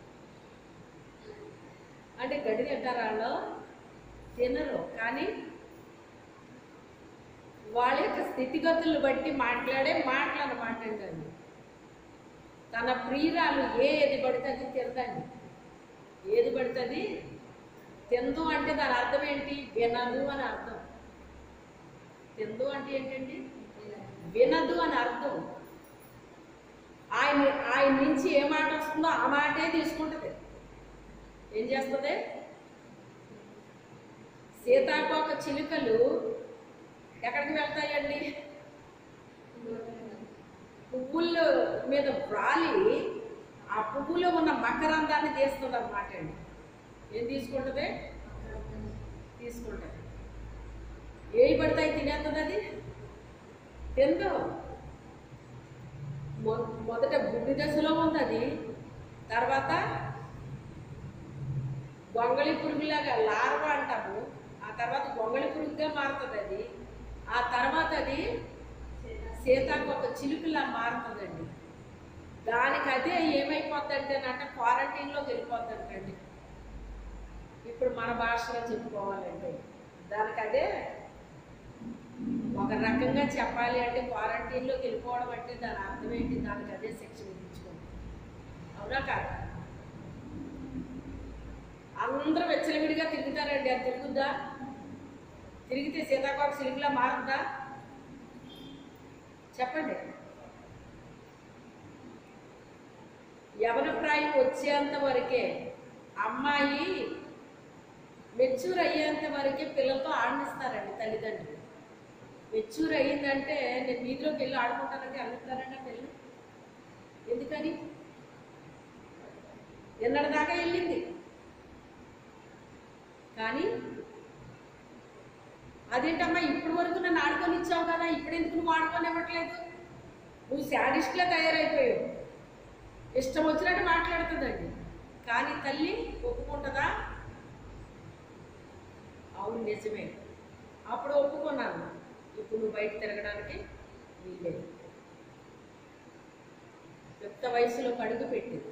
అంటే గడ్డి తింటారు వాళ్ళు తినరు కానీ వాళ్ళ యొక్క స్థితిగతులను బట్టి మాట్లాడే మాటలు అన్నమాట అండి అది. తన ప్రియురాలు ఏది పడితే అది తినదండి ఏది పడితే అది తిందు అంటే దాని అర్థం ఏంటి వినదు అని అర్థం తిందు అంటే ఏంటండి వినదు అని అర్థం ఆయన ఆయన నుంచి ఏ మాట వస్తుందో ఆ మాటే తీసుకుంటుంది ఏం చేస్తుంది సీతాకోక చిలుకలు ఎక్కడికి వెళ్తాయండి పువ్వుల మీద వ్రాలి ఆ పువ్వులో ఉన్న మకరందాన్ని తీస్తుంది అనమాట అండి ఏం తీసుకుంటుంది తీసుకుంటుంది ఏవి పడతాయి తినేస్తుంది అది తిందో మొ- మొదట గుడ్డి దశలో ఉంది అది తర్వాత గొంగళి పురుగులాగా లార్వ అంటాము ఆ తర్వాత గొంగళి పురుగుగా మారుతుంది అది ఆ తర్వాత అది సీతాకొక చిలుకలా మారుతుందండి దానికి అదే ఏమైపోద్దంటే అంటే క్వారంటైన్లోకి వెళ్ళిపోద్దంటండి ఇప్పుడు మన భాషలో చెప్పుకోవాలంటే దానికి అదే ఒక రకంగా చెప్పాలి అంటే క్వారంటైన్లోకి వెళ్ళిపోవడం అంటే దాని అర్థం ఏంటి దానికి అదే శిక్ష విధించుకోండి అవునా కాదు అందరూ వెచ్చలవిడిగా తిరుగుతారండి అది తిరుగుద్దా తిరిగితే సీతాకోక సిలుగులా మారుద్దా చెప్పండి యవన ప్రాయం వచ్చేంత వరకే అమ్మాయి మెచ్యూర్ అయ్యేంత వరకే పిల్లలతో ఆడనిస్తారండి తల్లిదండ్రులు మెచ్యూర్ అయ్యిందంటే నేను వీధిలోకి వెళ్ళి ఆడుకుంటానంటే అనుకుంటారండి ఆ పిల్లలు ఎందుకని నిన్నటి దాకా వెళ్ళింది కానీ అదేంటమ్మా ఇప్పటి వరకు నన్ను ఆడుకొని ఇచ్చావు కదా ఇప్పుడు ఎందుకు నువ్వు ఆడుకొని ఇవ్వట్లేదు నువ్వు శాడిస్ట్లా తయారైపోయావు ఇష్టం వచ్చినట్టు మాట్లాడుతుందండి కానీ తల్లి ఒప్పుకుంటుందా అవును నిజమే అప్పుడు ఒప్పుకున్నాను ఇప్పుడు నువ్వు బయట తిరగడానికి వీల్లేదు యుక్త వయసులో అడుగు పెట్టింది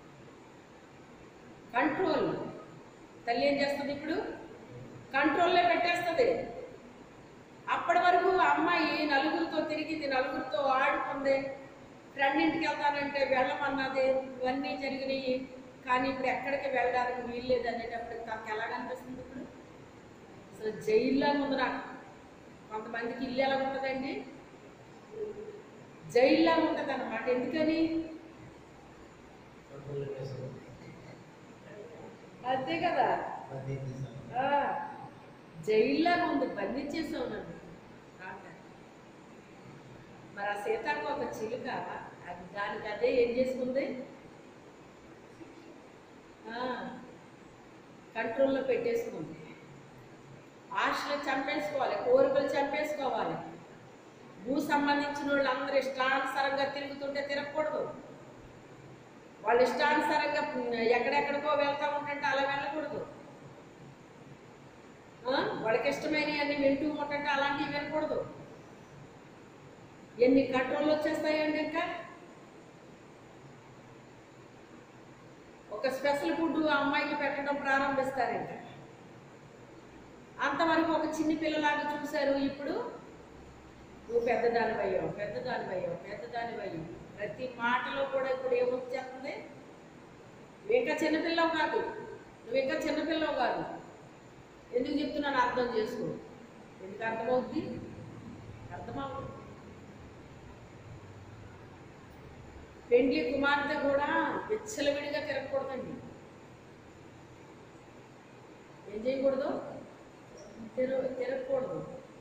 కంట్రోల్ తల్లి ఏం చేస్తుంది ఇప్పుడు కంట్రోల్లో పెట్టేస్తుంది అప్పటి వరకు ఆ అమ్మాయి నలుగురితో తిరిగింది నలుగురితో ఆడుకుంది ఫ్రెండ్ ఇంటికి వెళ్తానంటే వెళ్ళమన్నది ఇవన్నీ జరిగినాయి కానీ ఇప్పుడు ఎక్కడికి వెళ్ళడానికి వీల్లేదు అనేటప్పుడు తనకు ఎలా కనిపిస్తుంది ఇప్పుడు అసలు జైల్లో ఉంది నాకు కొంతమందికి ఇల్లు ఎలా ఉంటుందండి జైల్లో ఉంటుంది అనమాట ఎందుకని అంతే కదా ఆ, జైల్లాగా ఉంది బంధించేసావు నన్ను అంటారు. మరి ఆ సీతాకు ఒక చిలుక అది దానికి అదే ఏం చేసుకుంది ఆ, కంట్రోల్లో పెట్టేసుకుంది ఆశలు చంపేసుకోవాలి కోరికలు చంపేసుకోవాలి భూ సంబంధించిన వాళ్ళందరూ ఇష్టానుసారంగా తిరుగుతుంటే తిరగకూడదు వాళ్ళు ఇష్టానుసారంగా ఎక్కడెక్కడికో వెళ్తా ఉంటుంటే అలా వెళ్ళకూడదు ఆ? వాళ్ళకి ఇష్టమైనవి అన్ని వింటూ ఉంటుంటే అలాంటివి వినకూడదు ఎన్ని కంట్రోల్ వచ్చేస్తాయండి ఇంకా ఒక స్పెషల్ ఫుడ్ ఆ అమ్మాయికి పెట్టడం ప్రారంభిస్తారు ఇంకా అంతవరకు ఒక చిన్న పిల్లలాగా చూశారు ఇప్పుడు నువ్వు పెద్దదానివయ్యావు పెద్దదానివయ్యావు పెద్దదానివయ్యావు ప్రతి మాటలో కూడా ఇప్పుడు ఏమొచ్చేస్తుంది నువ్వు ఇంకా చిన్నపిల్లవు కాదు నువ్వు ఇంకా చిన్నపిల్లవు కాదు ఎందుకు చెప్తున్నాను అర్థం చేసుకో ఎందుకు అర్థమవుద్ది అర్థమవుతుంది పెండ్లి కుమార్తె కూడా విచ్చలవిడిగా తిరగకూడదండి ఏం చేయకూడదు తిర తిరగకూడదు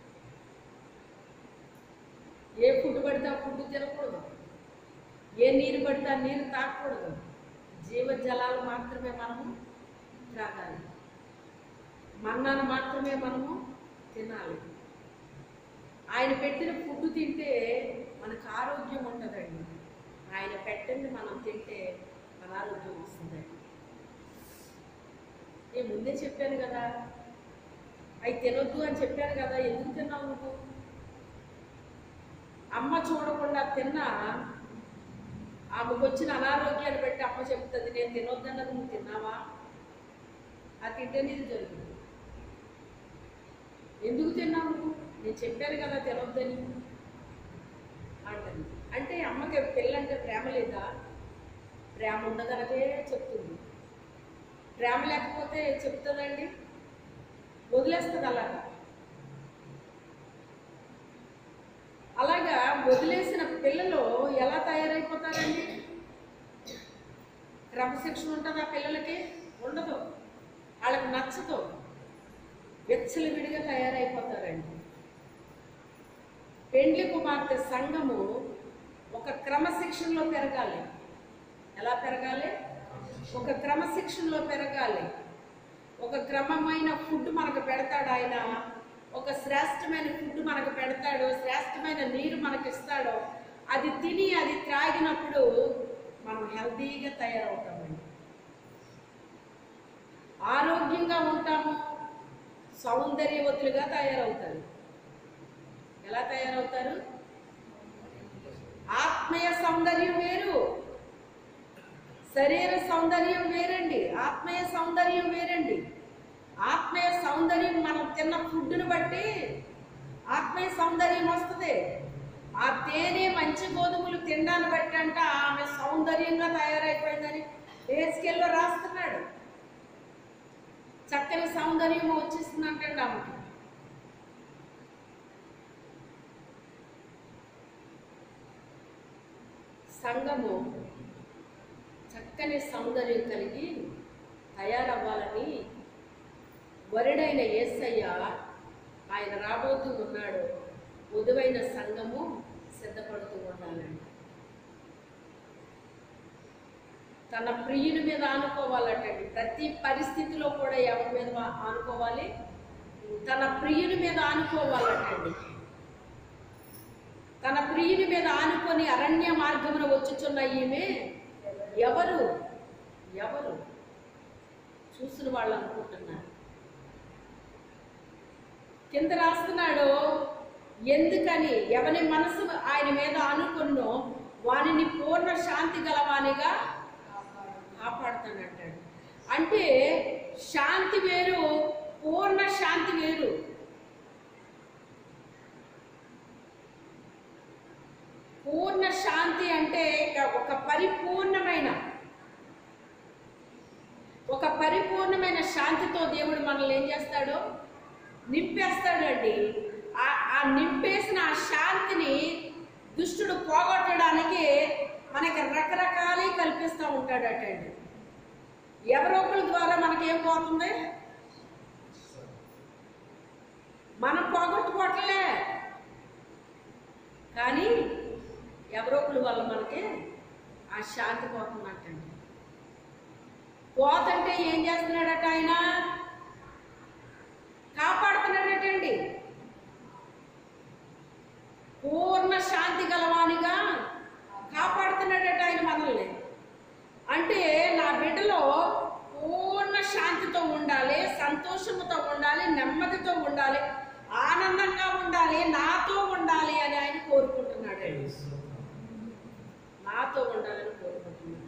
ఏ ఫుడ్ పడితే ఆ ఫుడ్ తినకూడదు ఏ నీరు పడితే ఆ నీరు తాగకూడదు జీవజలాలు మాత్రమే మనము త్రాగాలి మన్నాను మాత్రమే మనము తినాలి ఆయన పెట్టిన ఫుడ్ తింటే మనకు ఆరోగ్యం ఉంటుందండి ఆయన పెట్టింది మనం తింటే మన ఆరోగ్యం వస్తుందండి నేను ముందే చెప్పాను కదా అవి తినొద్దు అని చెప్పాను కదా ఎందుకు తిన్నావు నువ్వు అమ్మ చూడకుండా తిన్నా ఆమెకు వచ్చిన అనారోగ్యాన్ని బట్టి అమ్మ చెప్తుంది నేను తినొద్దన్నది నువ్వు తిన్నావా ఆ తింటేనే ఇది జరుగుతుంది ఎందుకు తిన్నావు నువ్వు నేను చెప్పాను కదా తినొద్దని అంటుంది అంటే అమ్మకి పిల్లంటే ప్రేమ లేదా ప్రేమ ఉండదనకే చెప్తుంది ప్రేమ లేకపోతే చెప్తుందండి వదిలేస్తుంది అలాగా అలాగా వదిలేసిన పిల్లలు ఎలా తయారైపోతారండి క్రమశిక్షణ ఉంటుంది ఆ పిల్లలకి ఉండదు వాళ్ళకి నచ్చదు విచ్చలవిడిగా తయారైపోతారండి పెండ్లి కుమార్తె సంఘము ఒక క్రమశిక్షణలో పెరగాలి ఎలా పెరగాలి ఒక క్రమశిక్షణలో పెరగాలి ఒక క్రమమైన ఫుడ్ మనకు పెడతాడు ఆయన ఒక శ్రేష్టమైన ఫుడ్ మనకు పెడతాడు శ్రేష్టమైన నీరు మనకి ఇస్తాడు అది తిని అది త్రాగినప్పుడు మనం హెల్తీగా తయారవుతామండి ఆరోగ్యంగా ఉంటాము సౌందర్యవతులుగా తయారవుతారు ఎలా తయారవుతారు ఆత్మీయ సౌందర్యం వేరు శరీర సౌందర్యం వేరండి ఆత్మీయ సౌందర్యం వేరండి ఆత్మీయ సౌందర్యం మనం తిన్న ఫుడ్ని బట్టి ఆత్మీయ సౌందర్యం వస్తుంది ఆ తేనె మంచి గోధుమలు తినడాన్ని బట్టి అంట ఆమె సౌందర్యంగా తయారైపోయిందని ఏస్కెల్లో రాస్తున్నాడు చక్కని సౌందర్యం వచ్చేస్తుందంటండి ఆమెకి సంఘము చక్కని సౌందర్యం కలిగి తయారవ్వాలని వరుడైన యేసయ్య ఆయన రాబోతూ ఉన్నాడు వధువైన సంఘము సిద్ధపడుతూ ఉండాలండి తన ప్రియుని మీద ఆనుకోవాలటండి ప్రతి పరిస్థితిలో కూడా ఎవరి మీద వా- ఆనుకోవాలి తన ప్రియుని మీద ఆనుకోవాలటండి తన ప్రియుని మీద ఆనుకొని అరణ్య మార్గమున వచ్చుచున్న ఈమె ఎవరు ఎవరు చూసిన వాళ్ళు అనుకుంటున్నారు కింద రాస్తున్నాడు ఎందుకని ఎవరి మనసు ఆయన మీద అనుకున్నో వానిని పూర్ణ శాంతి గలవానిగా కాపాడుతానంటాడు అంటే శాంతి వేరు పూర్ణ శాంతి వేరు పూర్ణ శాంతి అంటే ఇక ఒక పరిపూర్ణమైన ఒక పరిపూర్ణమైన శాంతితో దేవుడు మనల్ని ఏం చేస్తాడు నింపేస్తాడండి ఆ ఆ నింపేసిన ఆ శాంతిని దుష్టుడు పోగొట్టడానికి మనకి రకరకాలే కల్పిస్తూ ఉంటాడటండి ఎవరో ఒకరి ద్వారా మనకేం పోతుంది మనం పోగొట్టుకోవట్లే కానీ ఎవరో ఒకరి వల్ల మనకి ఆ శాంతి పోతుందంటండి పోతంటే ఏం చేస్తున్నాడట ఆయన కాపాడుతున్నాడటండి పూర్ణ శాంతి గలవానిగా కాపాడుతున్నాడట ఆయన మనల్ని అంటే నా బిడ్డలో పూర్ణ శాంతితో ఉండాలి సంతోషముతో ఉండాలి నెమ్మదితో ఉండాలి ఆనందంగా ఉండాలి నాతో ఉండాలి అని ఆయన కోరుకుంటున్నాడండి నాతో ఉండాలని కోరుకుంటున్నాడు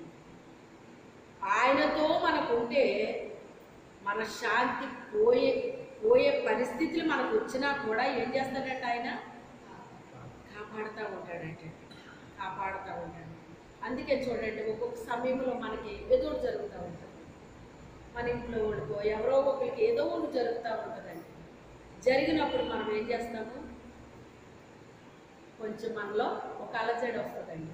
ఆయనతో మనకుంటే మన శాంతి పోయే పోయే పరిస్థితులు మనకు వచ్చినా కూడా ఏం చేస్తాడంట ఆయన కాపాడుతూ ఉంటాడంట కాపాడుతూ ఉంటాడు అందుకే చూడండి ఒక్కొక్క సమయంలో మనకి ఏదో ఒకటి జరుగుతూ ఉంటుంది మన ఇంట్లో వాళ్ళకో ఎవరో ఒకరికి ఏదో ఒకటి జరుగుతూ ఉంటుందండి జరిగినప్పుడు మనం ఏం చేస్తాము కొంచెం మనలో ఒక అలజడి వస్తుందండి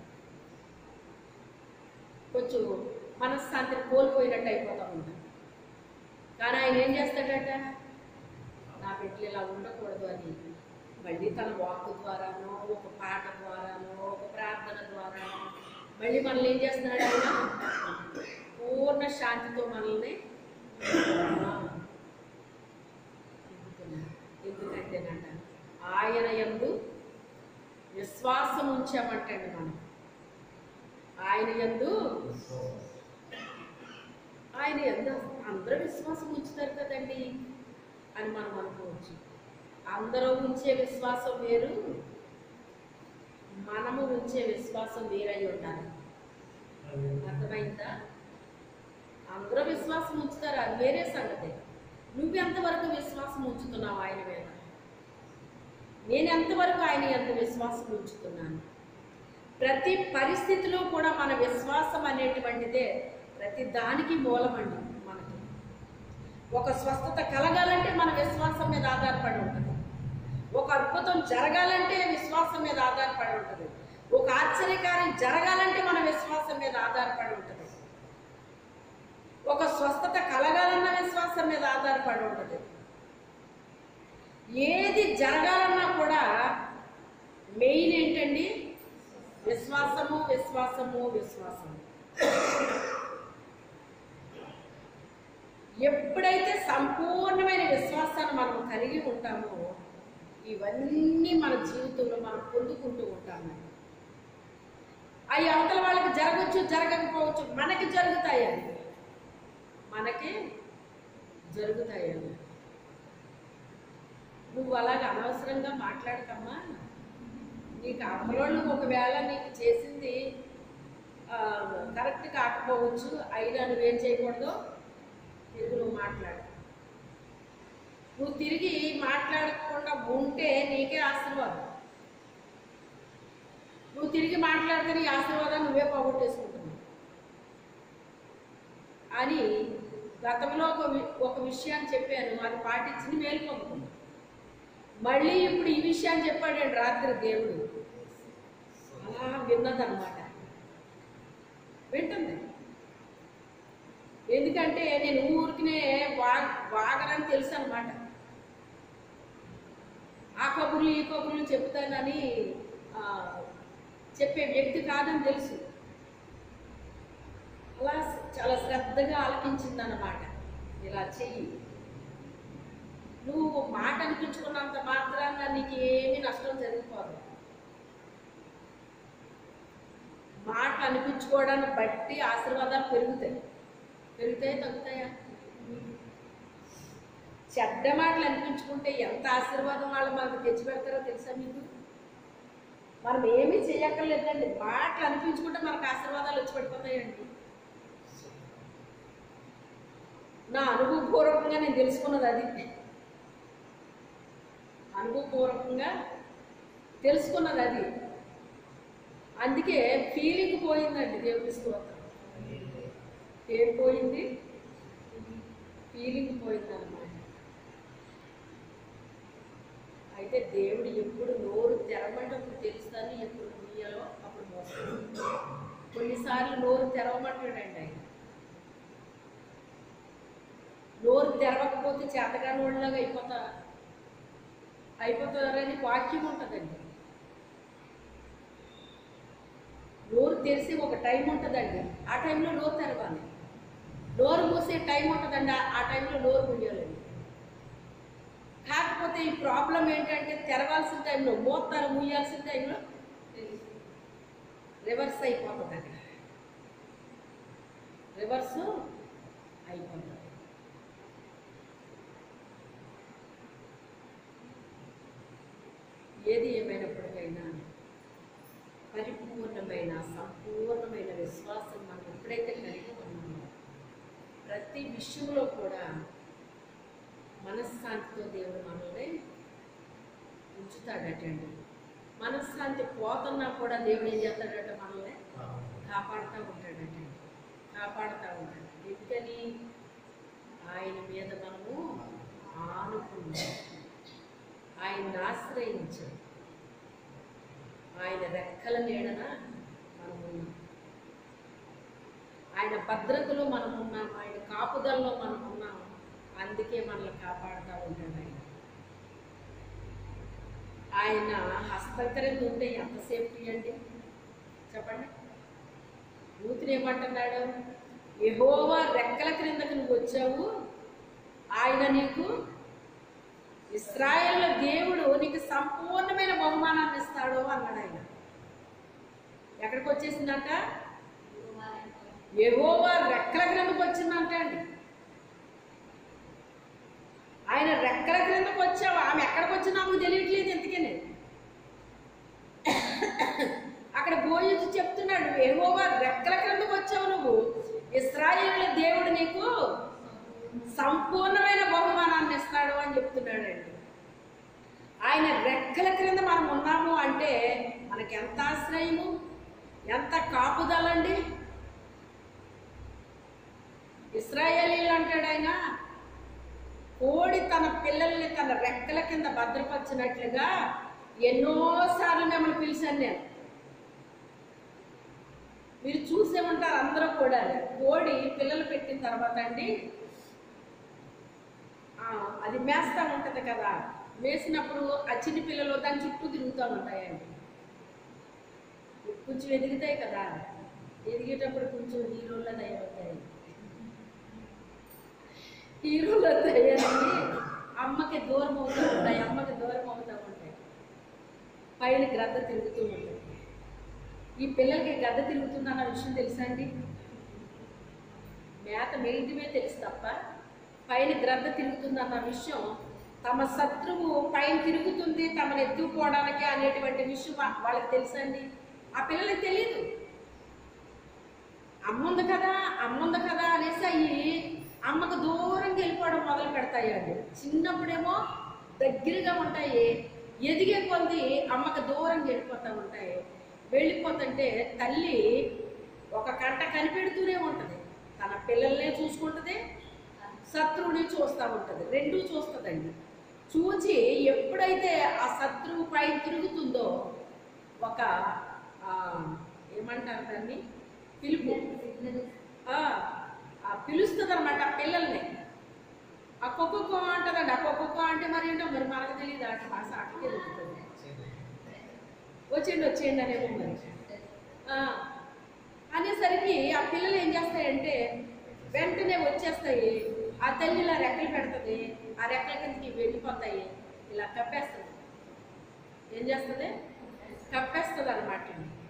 కొంచెం మనశ్శాంతిని కోల్పోయినట్టు అయిపోతూ ఉంటాం కానీ ఆయన ఏం చేస్తాడట నా బిడ్డలు ఇలా ఉండకూడదు అని మళ్ళీ తన వాక్కు ద్వారానో ఒక పాట ద్వారానో ఒక ప్రార్థన ద్వారానో మళ్ళీ మనల్ని ఏం చేస్తున్నాడు ఆయన పూర్ణ శాంతితో మనల్ని ఆ, నింపుతున్నాడు. ఎందుకంటేనంట ఆయన యందు విశ్వాసం ఉంచామంటండి మనం ఆయన యందు ఆయన ఎంత అందరూ విశ్వాసం ఉంచుతారు కదండి అని మనం అనుకోవచ్చు అందరూ ఉంచే విశ్వాసం వేరు మనము ఉంచే విశ్వాసం వేరై ఉండాలి అర్థమైందా అందరూ విశ్వాసం ఉంచుతారు అది వేరే సంగతి నువ్వు ఎంతవరకు విశ్వాసం ఉంచుతున్నావు ఆయన మీద నేను ఎంతవరకు ఆయన ఎంత విశ్వాసం ఉంచుతున్నాను ప్రతి పరిస్థితిలో కూడా మన విశ్వాసం అనేటువంటిదే ప్రతి దానికి మూలమండి మనకి ఒక స్వస్థత కలగాలంటే మన విశ్వాసం మీద ఆధారపడి ఉంటుంది ఒక అద్భుతం జరగాలంటే విశ్వాసం మీద ఆధారపడి ఉంటుంది ఒక ఆశ్చర్యకార్యం జరగాలంటే మన విశ్వాసం మీద ఆధారపడి ఉంటుంది ఒక స్వస్థత కలగాలన్న విశ్వాసం మీద ఆధారపడి ఉంటుంది ఏది జరగాలన్నా కూడా మెయిన్ ఏంటండి విశ్వాసము విశ్వాసము విశ్వాసము ఎప్పుడైతే సంపూర్ణమైన విశ్వాసాన్ని మనం కలిగి ఉంటామో ఇవన్నీ మన జీవితంలో మనం పొందుకుంటూ ఉంటాము అవి అవతల వాళ్ళకి జరగచ్చు జరగకపోవచ్చు మనకి జరుగుతాయి అవి మనకి జరుగుతాయి అవి నువ్వు అలాగ అనవసరంగా మాట్లాడకమ్మా నీకు అవతలోళ్ళు ఒకవేళ నీకు చేసింది ఆ, కరెక్ట్ కాకపోవచ్చు అయినా నువ్వేం చేయకూడదు తిరిగి నువ్వు మాట్లాడు నువ్వు తిరిగి మాట్లాడకుండా ఉంటే నీకే ఆశీర్వాదం నువ్వు తిరిగి మాట్లాడితే నీ ఆశీర్వాదాన్ని నువ్వే పోగొట్టేసుకుంటున్నావు అని గతంలో ఒక వి- ఒక విషయాన్ని చెప్పాను అది పాటించింది మేలు పొందుకున్నాను మళ్ళీ ఇప్పుడు ఈ విషయాన్ని చెప్పాడు రాత్రి దేవుడు అలా విన్నదన్నమాట వింటుంది ఎందుకంటే నేను ఊరికినే వా వాగనని తెలుసు అనమాట ఆ కబుర్లు ఈ కబుర్లు చెప్తానని ఆ, చెప్పే వ్యక్తి కాదని తెలుసు అలా చాలా శ్రద్ధగా ఆలకించిందన్నమాట ఇలా చెయ్యి నువ్వు మాట అనిపించుకున్నంత మాత్రాన నీకు ఏమీ నష్టం జరిగిపోదు మాట అనిపించుకోవడాన్ని బట్టి ఆశీర్వాదాలు పెరుగుతాయి పెరుగుతాయి తగ్గుతాయా చెడ్డ మాటలు అనిపించుకుంటే ఎంత ఆశీర్వాదం వాళ్ళు మనకు తెచ్చిపెడతారో తెలుసా మీకు మనం ఏమీ చేయక్కర్లేదండి మాటలు అనిపించుకుంటే మనకు ఆశీర్వాదాలు వచ్చి పడిపోతాయండి నా అనుభవపూర్వకంగా నేను తెలుసుకున్నది అది అనుభవపూర్వకంగా తెలుసుకున్నది అది అందుకే ఫీలింగ్ పోయిందండి దేవుడి స్తోత్రం ఏం పోయింది ఫీలింగ్ పోయిందన్నమాట అయితే దేవుడు ఎప్పుడు నోరు తెరవమంటే అప్పుడు తెలుస్తాను ఎప్పుడు ముయ్యాలో అప్పుడు మోస్తాను కొన్నిసార్లు నోరు తెరవమంటాడండి ఆయన నోరు తెరవకపోతే చేతగాని వాళ్ళలాగా అయిపోతా అయిపోతారని వాక్యం ఉంటుందండి నోరు తెరిసి ఒక టైం ఉంటుందండి ఆ టైంలో నోరు తెరవాలి నోరు మూసే టైం ఉంటుందండి ఆ- ఆ టైంలో నోరు మూయాలండి కాకపోతే ఈ ప్రాబ్లం ఏంటంటే తెరవాల్సిన టైంలో మోస్తారు మూయాల్సిన టైంలో రివర్స్ అయిపోతుంది అక్కడ రివర్స్ అయిపోతుంది ఏది ఏమైనప్పటికైనా పరిపూర్ణమైన సంపూర్ణమైన విశ్వాసం మనం ఎప్పుడైతే కలిగి ఉన్నామో ప్రతి విషయంలో కూడా మనశ్శాంతితో దేవుడు మనల్ని ఉంచుతాడటండి మనశ్శాంతి పోతున్నా కూడా దేవుడు ఏం చేస్తాడట మనల్ని కాపాడుతూ ఉంటాడటండి కాపాడుతూ ఉంటాడు ఎందుకని ఆయన మీద మనము ఆనుకున్నాం ఆయన్ని ఆశ్రయించాం ఆయన రెక్కల నీడన మనం ఉన్నాం ఆయన భద్రతలో మనం ఉన్నాం ఆయన కాపుదల్లో మనం ఉన్నాం అందుకే మనల్ని కాపాడుతూ ఉంటాడు ఆయన ఆయన హస్తకరించి ఉంటే ఎంత సేఫ్టీ అండి చెప్పండి రూతుని ఏమంటున్నాడు యెహోవా రెక్కల క్రిందకు నువ్వు వచ్చావు ఆయన నీకు ఇస్రాయేల్ దేవుడు నీకు సంపూర్ణమైన బహుమానాన్ని ఇస్తాడు అన్నాడు ఆయన ఎక్కడికి వచ్చేసిందంట యెహోవా రెక్కల క్రిందకు వచ్చిందంట అండి ఆయన రెక్కల క్రిందకు వచ్చావు ఆమె ఎక్కడికి వచ్చిందో ఆమెకు తెలియట్లేదు ఎందుకని అక్కడ బోయొచ్చి చెప్తున్నాడు యెహోవా రెక్కల క్రిందకు వచ్చావు ఇస్రాయేల్ దేవుడు నీకు సంపూర్ణమైన బహుమానాన్ని ఇస్తాడు అని చెప్తున్నాడండి ఆయన రెక్కల క్రింద మనం ఉన్నాము అంటే మనకి ఎంత ఆశ్రయము ఎంత కాపుదలండి ఇస్రాయేలీలు అంటాడు ఆయన కోడి తన పిల్లల్ని తన రెక్కల కింద భద్రపరిచినట్లుగా ఎన్నోసార్లు మిమ్మల్ని పిలిచాను నేను మీరు చూసే ఉంటారు అందరూ కూడా కోడి పిల్లలు పెట్టిన తర్వాత అండి ఆ, అది మేస్తా ఉంటుంది కదా వేసినప్పుడు ఆ చిన్న పిల్లలు దాని చుట్టూ తిరుగుతూ ఉంటాయండి కొంచెం ఎదుగుతాయి కదా ఎదిగేటప్పుడు కొంచెం హీరోల తయారవుతాయి హీరోల తయారయ్యి అమ్మకి దూరం అవుతూ ఉంటాయి అమ్మకి దూరం అవుతూ ఉంటాయి పైన గ్రద్ద తిరుగుతూ ఉంటాయి ఈ పిల్లలకి గద్ద తిరుగుతుందన్న విషయం తెలుసా అండి మేత మేయటమే తెలుసు తప్ప పైన గ్రద్ద తిరుగుతుందన్న విషయం తమ శత్రువు పైన తిరుగుతుంది తమను ఎత్తుకుపోవడానికి అనేటువంటి విషయం వా- వాళ్ళకి తెలుసా అండి ఆ పిల్లలకి తెలియదు అమ్ముంది కదా అమ్ముంది కదా అనేసి అయ్యి అమ్మకు దూరంగా వెళ్ళిపోవడం మొదలు పెడతాయి అండి చిన్నప్పుడేమో దగ్గరగా ఉంటాయి ఎదిగే కొద్ది అమ్మకు దూరంగా వెళ్ళిపోతూ ఉంటాయి వెళ్ళిపోతుంటే తల్లి ఒక కంట కనిపెడుతూనే ఉంటుంది తన పిల్లల్నే చూసుకుంటుంది శత్రువుని చూస్తూ ఉంటుంది రెండూ చూస్తుందండి చూచి ఎప్పుడైతే ఆ శత్రువు పై తిరుగుతుందో ఒక ఆ, ఏమంటారు దాన్ని పిలుపు ఆ, ఆ పిలుస్తుంది అనమాట పిల్లల్ని ఆ కుక్క అంటదండి ఆ కుక్క అంటే మరి ఏంటో మరి మనకు తెలియదు అటు భాష అటుకే దొరుకుతుంది వచ్చేయండి వచ్చేయండి అనేమో మరి ఆ, అనేసరికి ఆ పిల్లలు ఏం చేస్తాయంటే వెంటనే వచ్చేస్తాయి ఆ తల్లి ఇలా రెక్కలు పెడుతుంది ఆ రెక్కల కిందకి వెళ్ళిపోతాయి ఇలా కప్పేస్తుంది ఏం చేస్తుంది కప్పేస్తుంది అనమాట